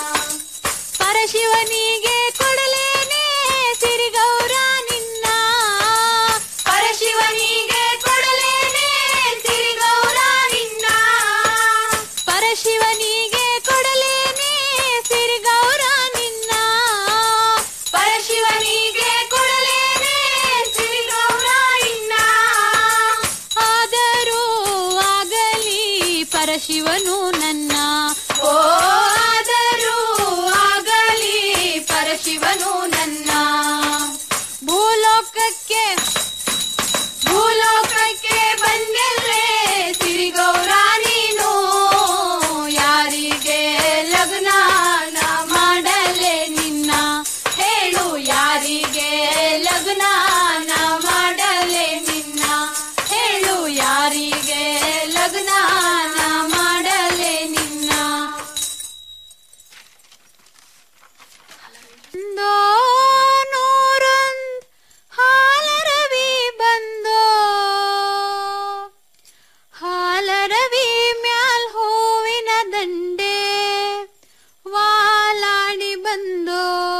ಪರಶಿವನಿಗೆ ಕೊಡಲೇನೆ ಸಿರಿಗೌರ ನಿನ್ನ ಪರಶಿವನಿಗೆ ಕೊಡಲೇನೆ ಸಿರಿಗೌರ ನಿನ್ನ ಪರಶಿವನಿಗೆ ಕೊಡಲೇನೆ ಸಿರಿಗೌರ ನಿನ್ನ ಪರಶಿವನಿಗೆ ಕೊಡಲೇನೆ ಸಿರಿಗೌರ ನಿನ್ನ ಆದರೂ ಆಗಲಿ ಪರಶಿವನು ನನ್ನ ಓ ಆದರೂ ಆಗಲಿ ಪರಶಿವನು ನನ್ನ ಭೂಲೋಕಕ್ಕೆ ಭೂಲೋಕಕ್ಕೆ ಬಂದೆಲ್ಲೇ ಸಿರಿಗೌರ ನೀನು ಯಾರಿಗೆ ಲಗ್ನ ನಾ ಮಾಡಲೆ ನಿನ್ನ ಹೇಳು ಯಾರಿಗೆ ಲಗ್ನ ನಾ ಮಾಡಲೆ ನಿನ್ನ ಹೇಳು ಯಾರಿಗೆ ಲಗ್ನ ನಾ ಮಾಡಲೆ ನಿನ್ನ ಬಂದೋ ನೂರೊಂದ್ ಹಾಲರವಿ ಬಂದೋ ಹಾಲರವಿ ಮ್ಯಾಲ್ ಹೂವಿನ ದಂಡೆ ವಾಲಾಡಿ ಬಂದೋ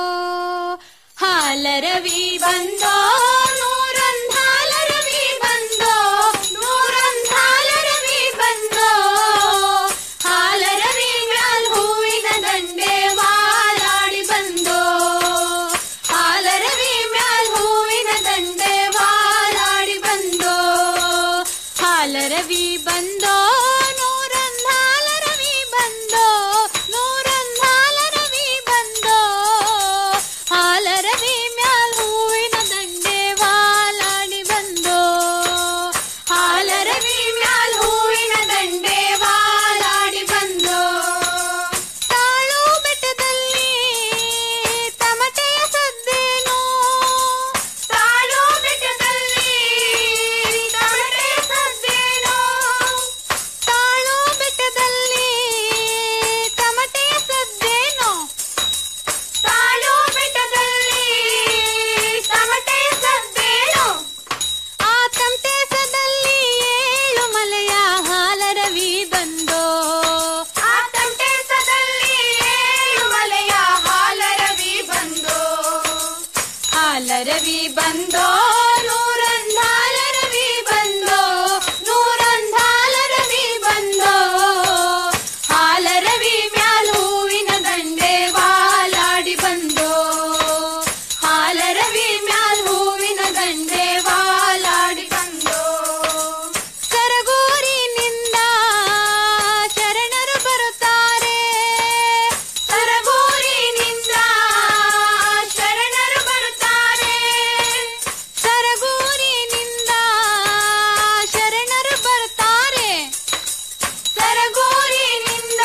ಹಾಲರವಿ ಬಂದೋ ನೂರೊಂದ್ ಹಾಲರವಿ ಬಂದೋ ನೂರೊಂದ್ ಹಾಲರವಿ ಬಂದೋ ಹಾಲರವಿ ಮ್ಯಾಲ್ ಹೂವಿನ ದಂಡೆ ವಾಲಾಡಿ ಬಂದೋ ಹಾಲರವಿ ಮ್ಯಾಲ್ ಹೂವಿನ ದಂಡೆ ವಾಲಾಡಿ ಬಂದೋ ಹಾಲರವಿ ಬಂದೋ ನೂರೊಂದ್ ಹಾಲರವಿ ಬಂದೋ ನೂರೊಂದ್ ಹಾಲರವಿ ಬಂದೋ ಹಾಲರವಿ ಮ್ಯಾಲ್ ಹೂವಿನ ದಂಡೆ ವಾಲಾಡಿ ಬಂದೋ ಹಾಲರವಿ ಮ್ಯಾಲ್ ಹೂವಿನ ದಂಡೆ ವಾಲಾಡಿ ಬಂದೋ ತಾಳು ಬೆಟ್ಟದಲ್ಲಿ ತಮಟೆಯ ಸದ್ದೇನೋ ತಾಳು ಬೆಟ್ಟದಲ್ಲಿ ತಮಟೆಯ ಸದ್ದೇನೋ ತಾಳು ಬೆಟ್ಟದಲ್ಲಿ ತಮಟೆಯ ಸದ್ದೇನೋ ತಾಳು ಬೆಟ್ಟದಲ್ಲಿ ತಮಟೆಯ ಸದ್ದೇನೋ ಆ ತಮಟೇಸದಲ್ಲಿ ಏಳು ಮಲೆಯ ಹಾಲರವಿ ಬಂದೋ ಆ ತಮಟೇಸದಲ್ಲಿ ಏಳು ಮಲೆಯ ಹಾಲರವಿ ಬಂದೋ ಹಾಲರವಿ ಬಂದೋ ನೂರೊಂದ್ ಹಾಲರವಿ ಬಂದೋ ನೂರೊಂದ್ ಹಾಲರವಿ ಬಂದೋ ಹಾಲರವಿ ಮ್ಯಾಲ್ ಹೂವಿನ ದಂಡೆ ವಾಲಾಡಿ ಬಂದೋ ಹಾಲರವಿ ಮ್ಯಾಲ್ ಹೂವಿನ ದಂಡೆ ವಾಲಾಡಿ ಬಂದೋ ಸರಗೂರಿನಿಂದ ಶರಣರು ಬರುತ್ತಾರೆ ಸರಗೂರಿನಿಂದ ಶರಣರು ಬರುತ್ತಾರೆ ಸರಗೂರಿನಿಂದ ಶರಣರು ಬರುತ್ತಾರೆ ಸರಗೂರಿನಿಂದ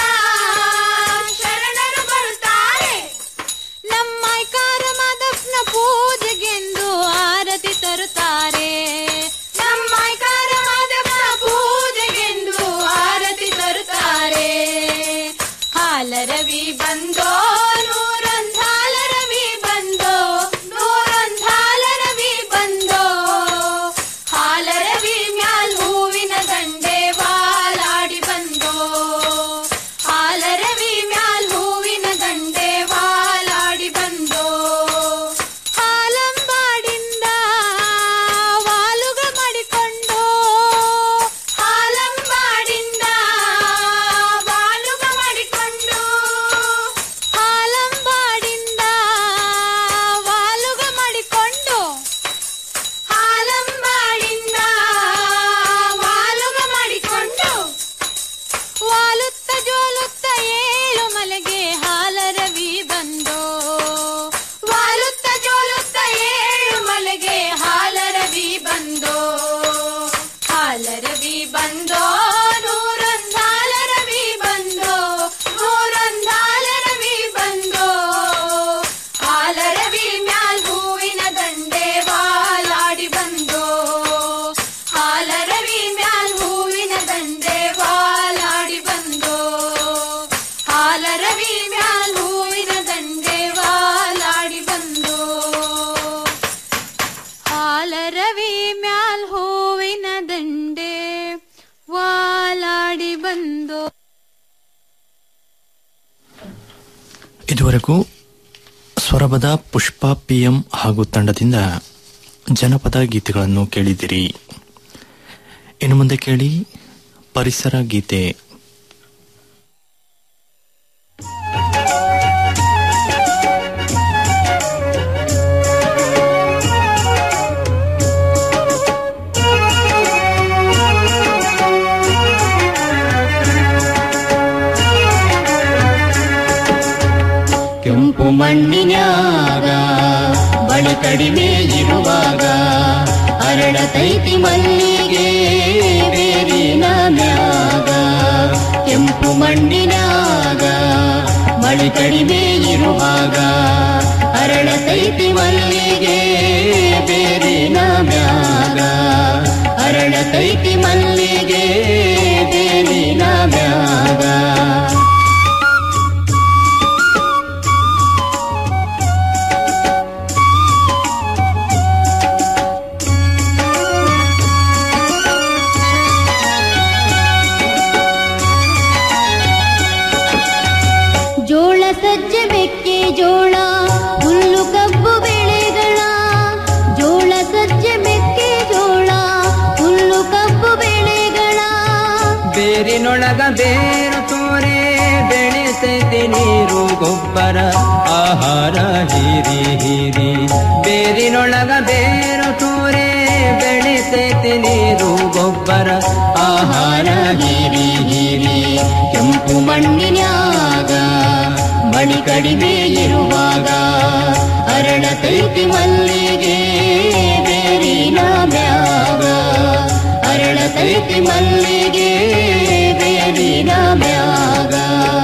ಶರಣರು ಬರುತ್ತಾರೆ ನಮ್ಮ ಐಕಾರ ಮಾದಪ್ಪನ ಪೂಜೆಗೆಂದು ಆರತಿ ತರುತ್ತಾರೆ ನಮ್ಮ ಐಕಾರ ಮಾದಪ್ಪನ ಪೂಜೆಗೆಂದು ಆರತಿ ತರುತ್ತಾರೆ ಹಾಲರವಿ ಬಂದೋ ನೂರೊಂದ್ ಹಾಲರವಿ ಬಂದೋ ನೂರೊಂದ್ ಹಾಲರವಿ ಬಂದೋ ಹಾಲರವಿ ಮ್ಯಾಲ್ ಹೂವಿನ ದಂಡೆ ವಾಲಾಡಿ ಬಂದೋ ಹಾಲರವಿ ಮ್ಯಾಲ್ ಹೂವಿನ ದಂಡೆ ವಾಲಾಡಿ ಬಂದೋ ಹಾಲಂಬಾಡಿಂದ ವಾಲುಗ ಮಾಡಿಕೊಂಡು ಹಾಲಂಬಾಡಿಂದ ವಾಲುಗ ಮಾಡಿಕೊಂಡು ಹಾಲಂಬಾಡಿಂದ ವಾಲುಗ ಮಾಡಿಕೊಂಡು ಹಾಲಂಬಾಡಿಂದ ವಾಲುಗ ಮಾಡಿಕೊಂಡು ವಾಲುತ್ತ ಜೋಲುತ್ತ ಏಳು ಮಲೆಗೆ ಹಾಲರವಿ ಬಂದೋ ವಾಲುತ್ತ ಜೋಲುತ್ತ ಏಳು ಮಲೆಗೆ ಹಾಲರವಿ ಬಂದೋ ಹಾಲರವಿ ಬಂದೋ ನೂರೊಂದ್ ಹಾಲರವಿ ಬಂದೋ ನೂರೊಂದ್ ಹಾಲರವಿ ಬಂದೋ ಹಾಲರವಿ ಮ್ಯಾಲ್ ಹೂವಿನ ದಂಡೆ ವಾಲಾಡಿ ಬಂದೋ ಹಾಲರವಿ ಮ್ಯಾಲ್ ಹೂವಿನ ದಂಡೆ ವಾಲಾಡಿ ಬಂದೋ ಹಾಲರವಿ ಮ್ಯಾಲ್ ಹೂವಿನ ದಂಡೆ ವಾಲಾಡಿ ಬಂದೋ ಹಾಲರವಿ ಮ್ಯಾಲ್ ಹೂವಿನ ದಂಡೆ ವಾಲಾಡಿ ಬಂದೋ ಇದುವರೆಗೂ ಸ್ವರಬದ ಪುಷ್ಪ ಪಿಎಂ ಹಾಗೂ ತಂಡದಿಂದ ಜನಪದ ಗೀತೆಗಳನ್ನು ಕೇಳಿದಿರಿ ಇನ್ನು ಮುಂದೆ ಕೇಳಿ ಪರಿಸರ ಗೀತೆ ಕೆಂಪು ಮಣ್ಣಿನ್ಯಾಗ ಬಳಿ ಕಡಿಮೆ ಇರುವಾಗ ಅರಳತೈತಿ ಮಲ್ಲಿಗೆ ಬೇರಿನ ಮ್ಯಾಗ ಕೆಂಪು ಮಣ್ಣಿನ್ಯಾಗ ಮಳಿ ಕಡಿಮೆ ಇರುವಾಗ ಅರಳತೈತಿ ಮಲ್ಲಿಗೆ ಬೇರಿನ ಮ್ಯಾಗ ಅರಳತೈತಿ ಮಲ್ಲಿಗೆ ಬೇರಿನ ಮ್ಯಾಗ ಜೋಳ ಸಜ್ಜೆ ಮೆಕ್ಕೆ ಜೋಳ ಹುಲ್ಲು ಕಬ್ಬು ಬೆಳೆಗಳ ಜೋಳ ಸಜ್ಜೆ ಮೆಕ್ಕೆ ಜೋಳ ಹುಲ್ಲು ಕಬ್ಬು ಬೆಳೆಗಳ ಬೇರಿನೊಳಗ ಬೇರು ತೋರೆ ಬೆಳೆಸೈತೆ ನೀರು ಗೊಬ್ಬರ ಆಹಾರ ಹೀರಿ ಹೀರಿ ಬೇರಿನೊಳಗ ಬೇರು ತೋರೆ ಬೆಳೆಸೈತೆ ನೀರು ಗೊಬ್ಬರ ಆಹಾರ ಹೀರಿ ಹೀರಿ ಕೆಂಪು ಮಣ್ಣಿನ್ಯಾಗ ಮಳಿ ಕಡಿಮೆ ಇರುವಾಗ ಅರಳತೈತಿ ಮಲ್ಲಿಗೆ ಬೇರಿನ ಮ್ಯಾಗ ಅರಳತೈತಿ ಮಲ್ಲಿಗೆ ಬೇರಿನ ಮ್ಯಾಗ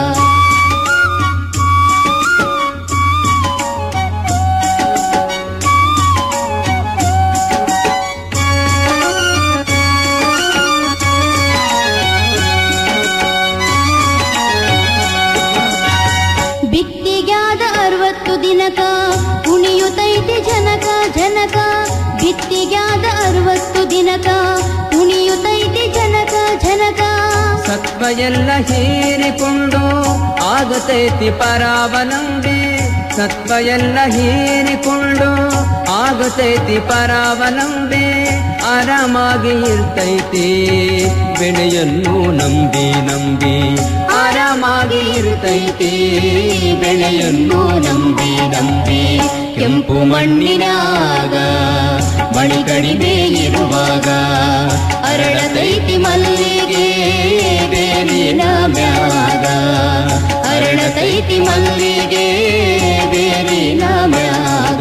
ಬಿತ್ತಿಗ್ಯಾದ ಅರವತ್ತು ದಿನಕ ಕುಣಿಯುತ್ತೈತಿ ಜನಕ ಜನಕ ಬಿತ್ತಿಗ್ಯಾದ ಅರವತ್ತು ದಿನಕ ಕುಣಿಯುತ್ತೈತಿ ಜನಕ ಜನಕ ಸತ್ವ ಎಲ್ಲ ಹೀರಿಕೊಂಡು ಆಗತೈತಿ ಪರಾವಲಂಬಿ ಸತ್ವ ಎಲ್ಲ ಹೀರಿಕೊಂಡು ಆಗತೈತಿ ಪರಾವಲಂಬಿ ಆರಾಮಾಗಿ ಇರ್ತೈತಿ ಬೆಳೆಯನ್ನು ನಂಬಿ ನಂಬಿ ಆರಾಮಾಗಿ ಇರ್ತೈತಿ ಬೆಳೆಯನ್ನು ನಂಬಿ ನಂಬಿ ಕೆಂಪು ಮಣ್ಣಿನಾಗ ಮಳಿ ಕಡಿಮೆ ಇರುವಾಗ ಅರಳತೈತಿ ಮಲ್ಲಿಗೆ ಬೇರಿನ ಮ್ಯಾಗ ಅರಳತೈತಿ ಮಲ್ಲಿಗೆ ಬೇರಿನ ಮ್ಯಾಗ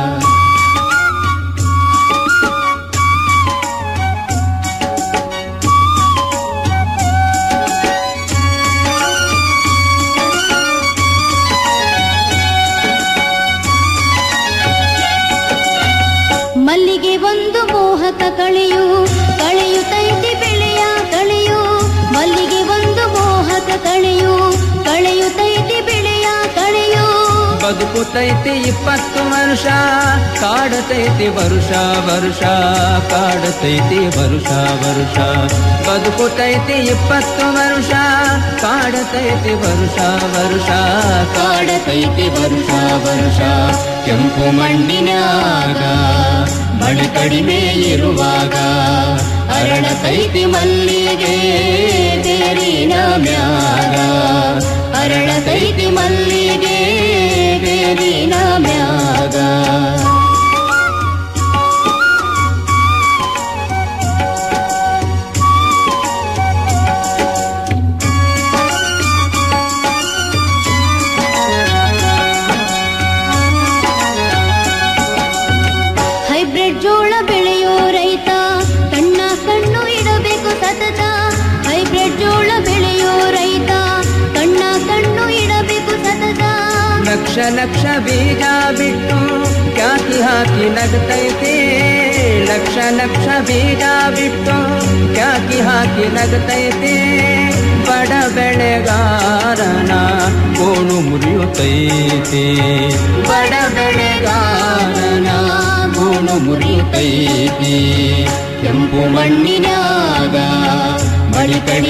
ಮಲ್ಲಿಗೆ ಒಂದು ಮೋಹಕ ಕಳೆಯು ಕಳೆಯುತ್ತೈತಿ ಬೆಳೆಯ ಕಳೆಯು ಮಲ್ಲಿಗೆ ಒಂದು ಮೋಹಕ ಕಳೆಯು ಕಳೆಯುತ್ತೈತಿ ಬೆಳೆಯ ಕಳೆಯು ಬದುಕುತೈತಿ ಇಪ್ಪತ್ತು ವರ್ಷ ಕಾಡತೈತಿ ವರುಷ ವರುಷ ಕಾಡತೈತಿ ವರುಷ ವರುಷ ಬದುಕುತೈತಿ ಇಪ್ಪತ್ತು ವರ್ಷ ಕಾಡತೈತಿ ವರುಷ ವರುಷ ಕಾಡತೈತಿ ವರುಷ ವರುಷ ಕೆಂಪು ಮಣ್ಣಿನಾಗ ಮಳಿ ಕಡಿಮೆ ಇರುವಾಗ ಅರಳತೈತಿ ಮಲ್ಲಿಗೆ ಬೇರಿನ ಮ್ಯಾಗ ಅರಳತೈತಿ ಮಲ್ಲಿಗೆ ಬೇರಿನ ಮ್ಯಾಗ ಹೈಬ್ರಿಡ್ ಜೋಳ ಬೆಳೆಯೋ ರೈತ ಕಣ್ಣ ಕಣ್ಣು ಇಡಬೇಕು ಸತತ ಹೈಬ್ರಿಡ್ ಜೋಳ ಬೆಳೆಯೋ ರೈತ ಕಣ್ಣ ಕಣ್ಣು ಇಡಬೇಕು ಸತತ ಲಕ್ಷ ಲಕ್ಷ ಬೀಜ ಬಿಟ್ಟು ಕ್ಯಾಕಿ ಹಾಕಿ ನಗತೈತಿ ಲಕ್ಷ ಲಕ್ಷ ಬೀಜ ಬಿಟ್ಟು ಕ್ಯಾಕಿ ಹಾಕಿ ನಗತೈತಿ ಬಡ ಬೆಳೆಗಾರನ ಗೋಣು ಮುರಿಯುತ್ತೈತಿ ಬಡ ಬೆಳೆಗಾರನ ಗೋಣು ಮುರಿಯುತ್ತೈತಿ ಕೆಂಪು ಮಣ್ಣಿನಾಗ ಮಳಿ ಕಡಿಮೆ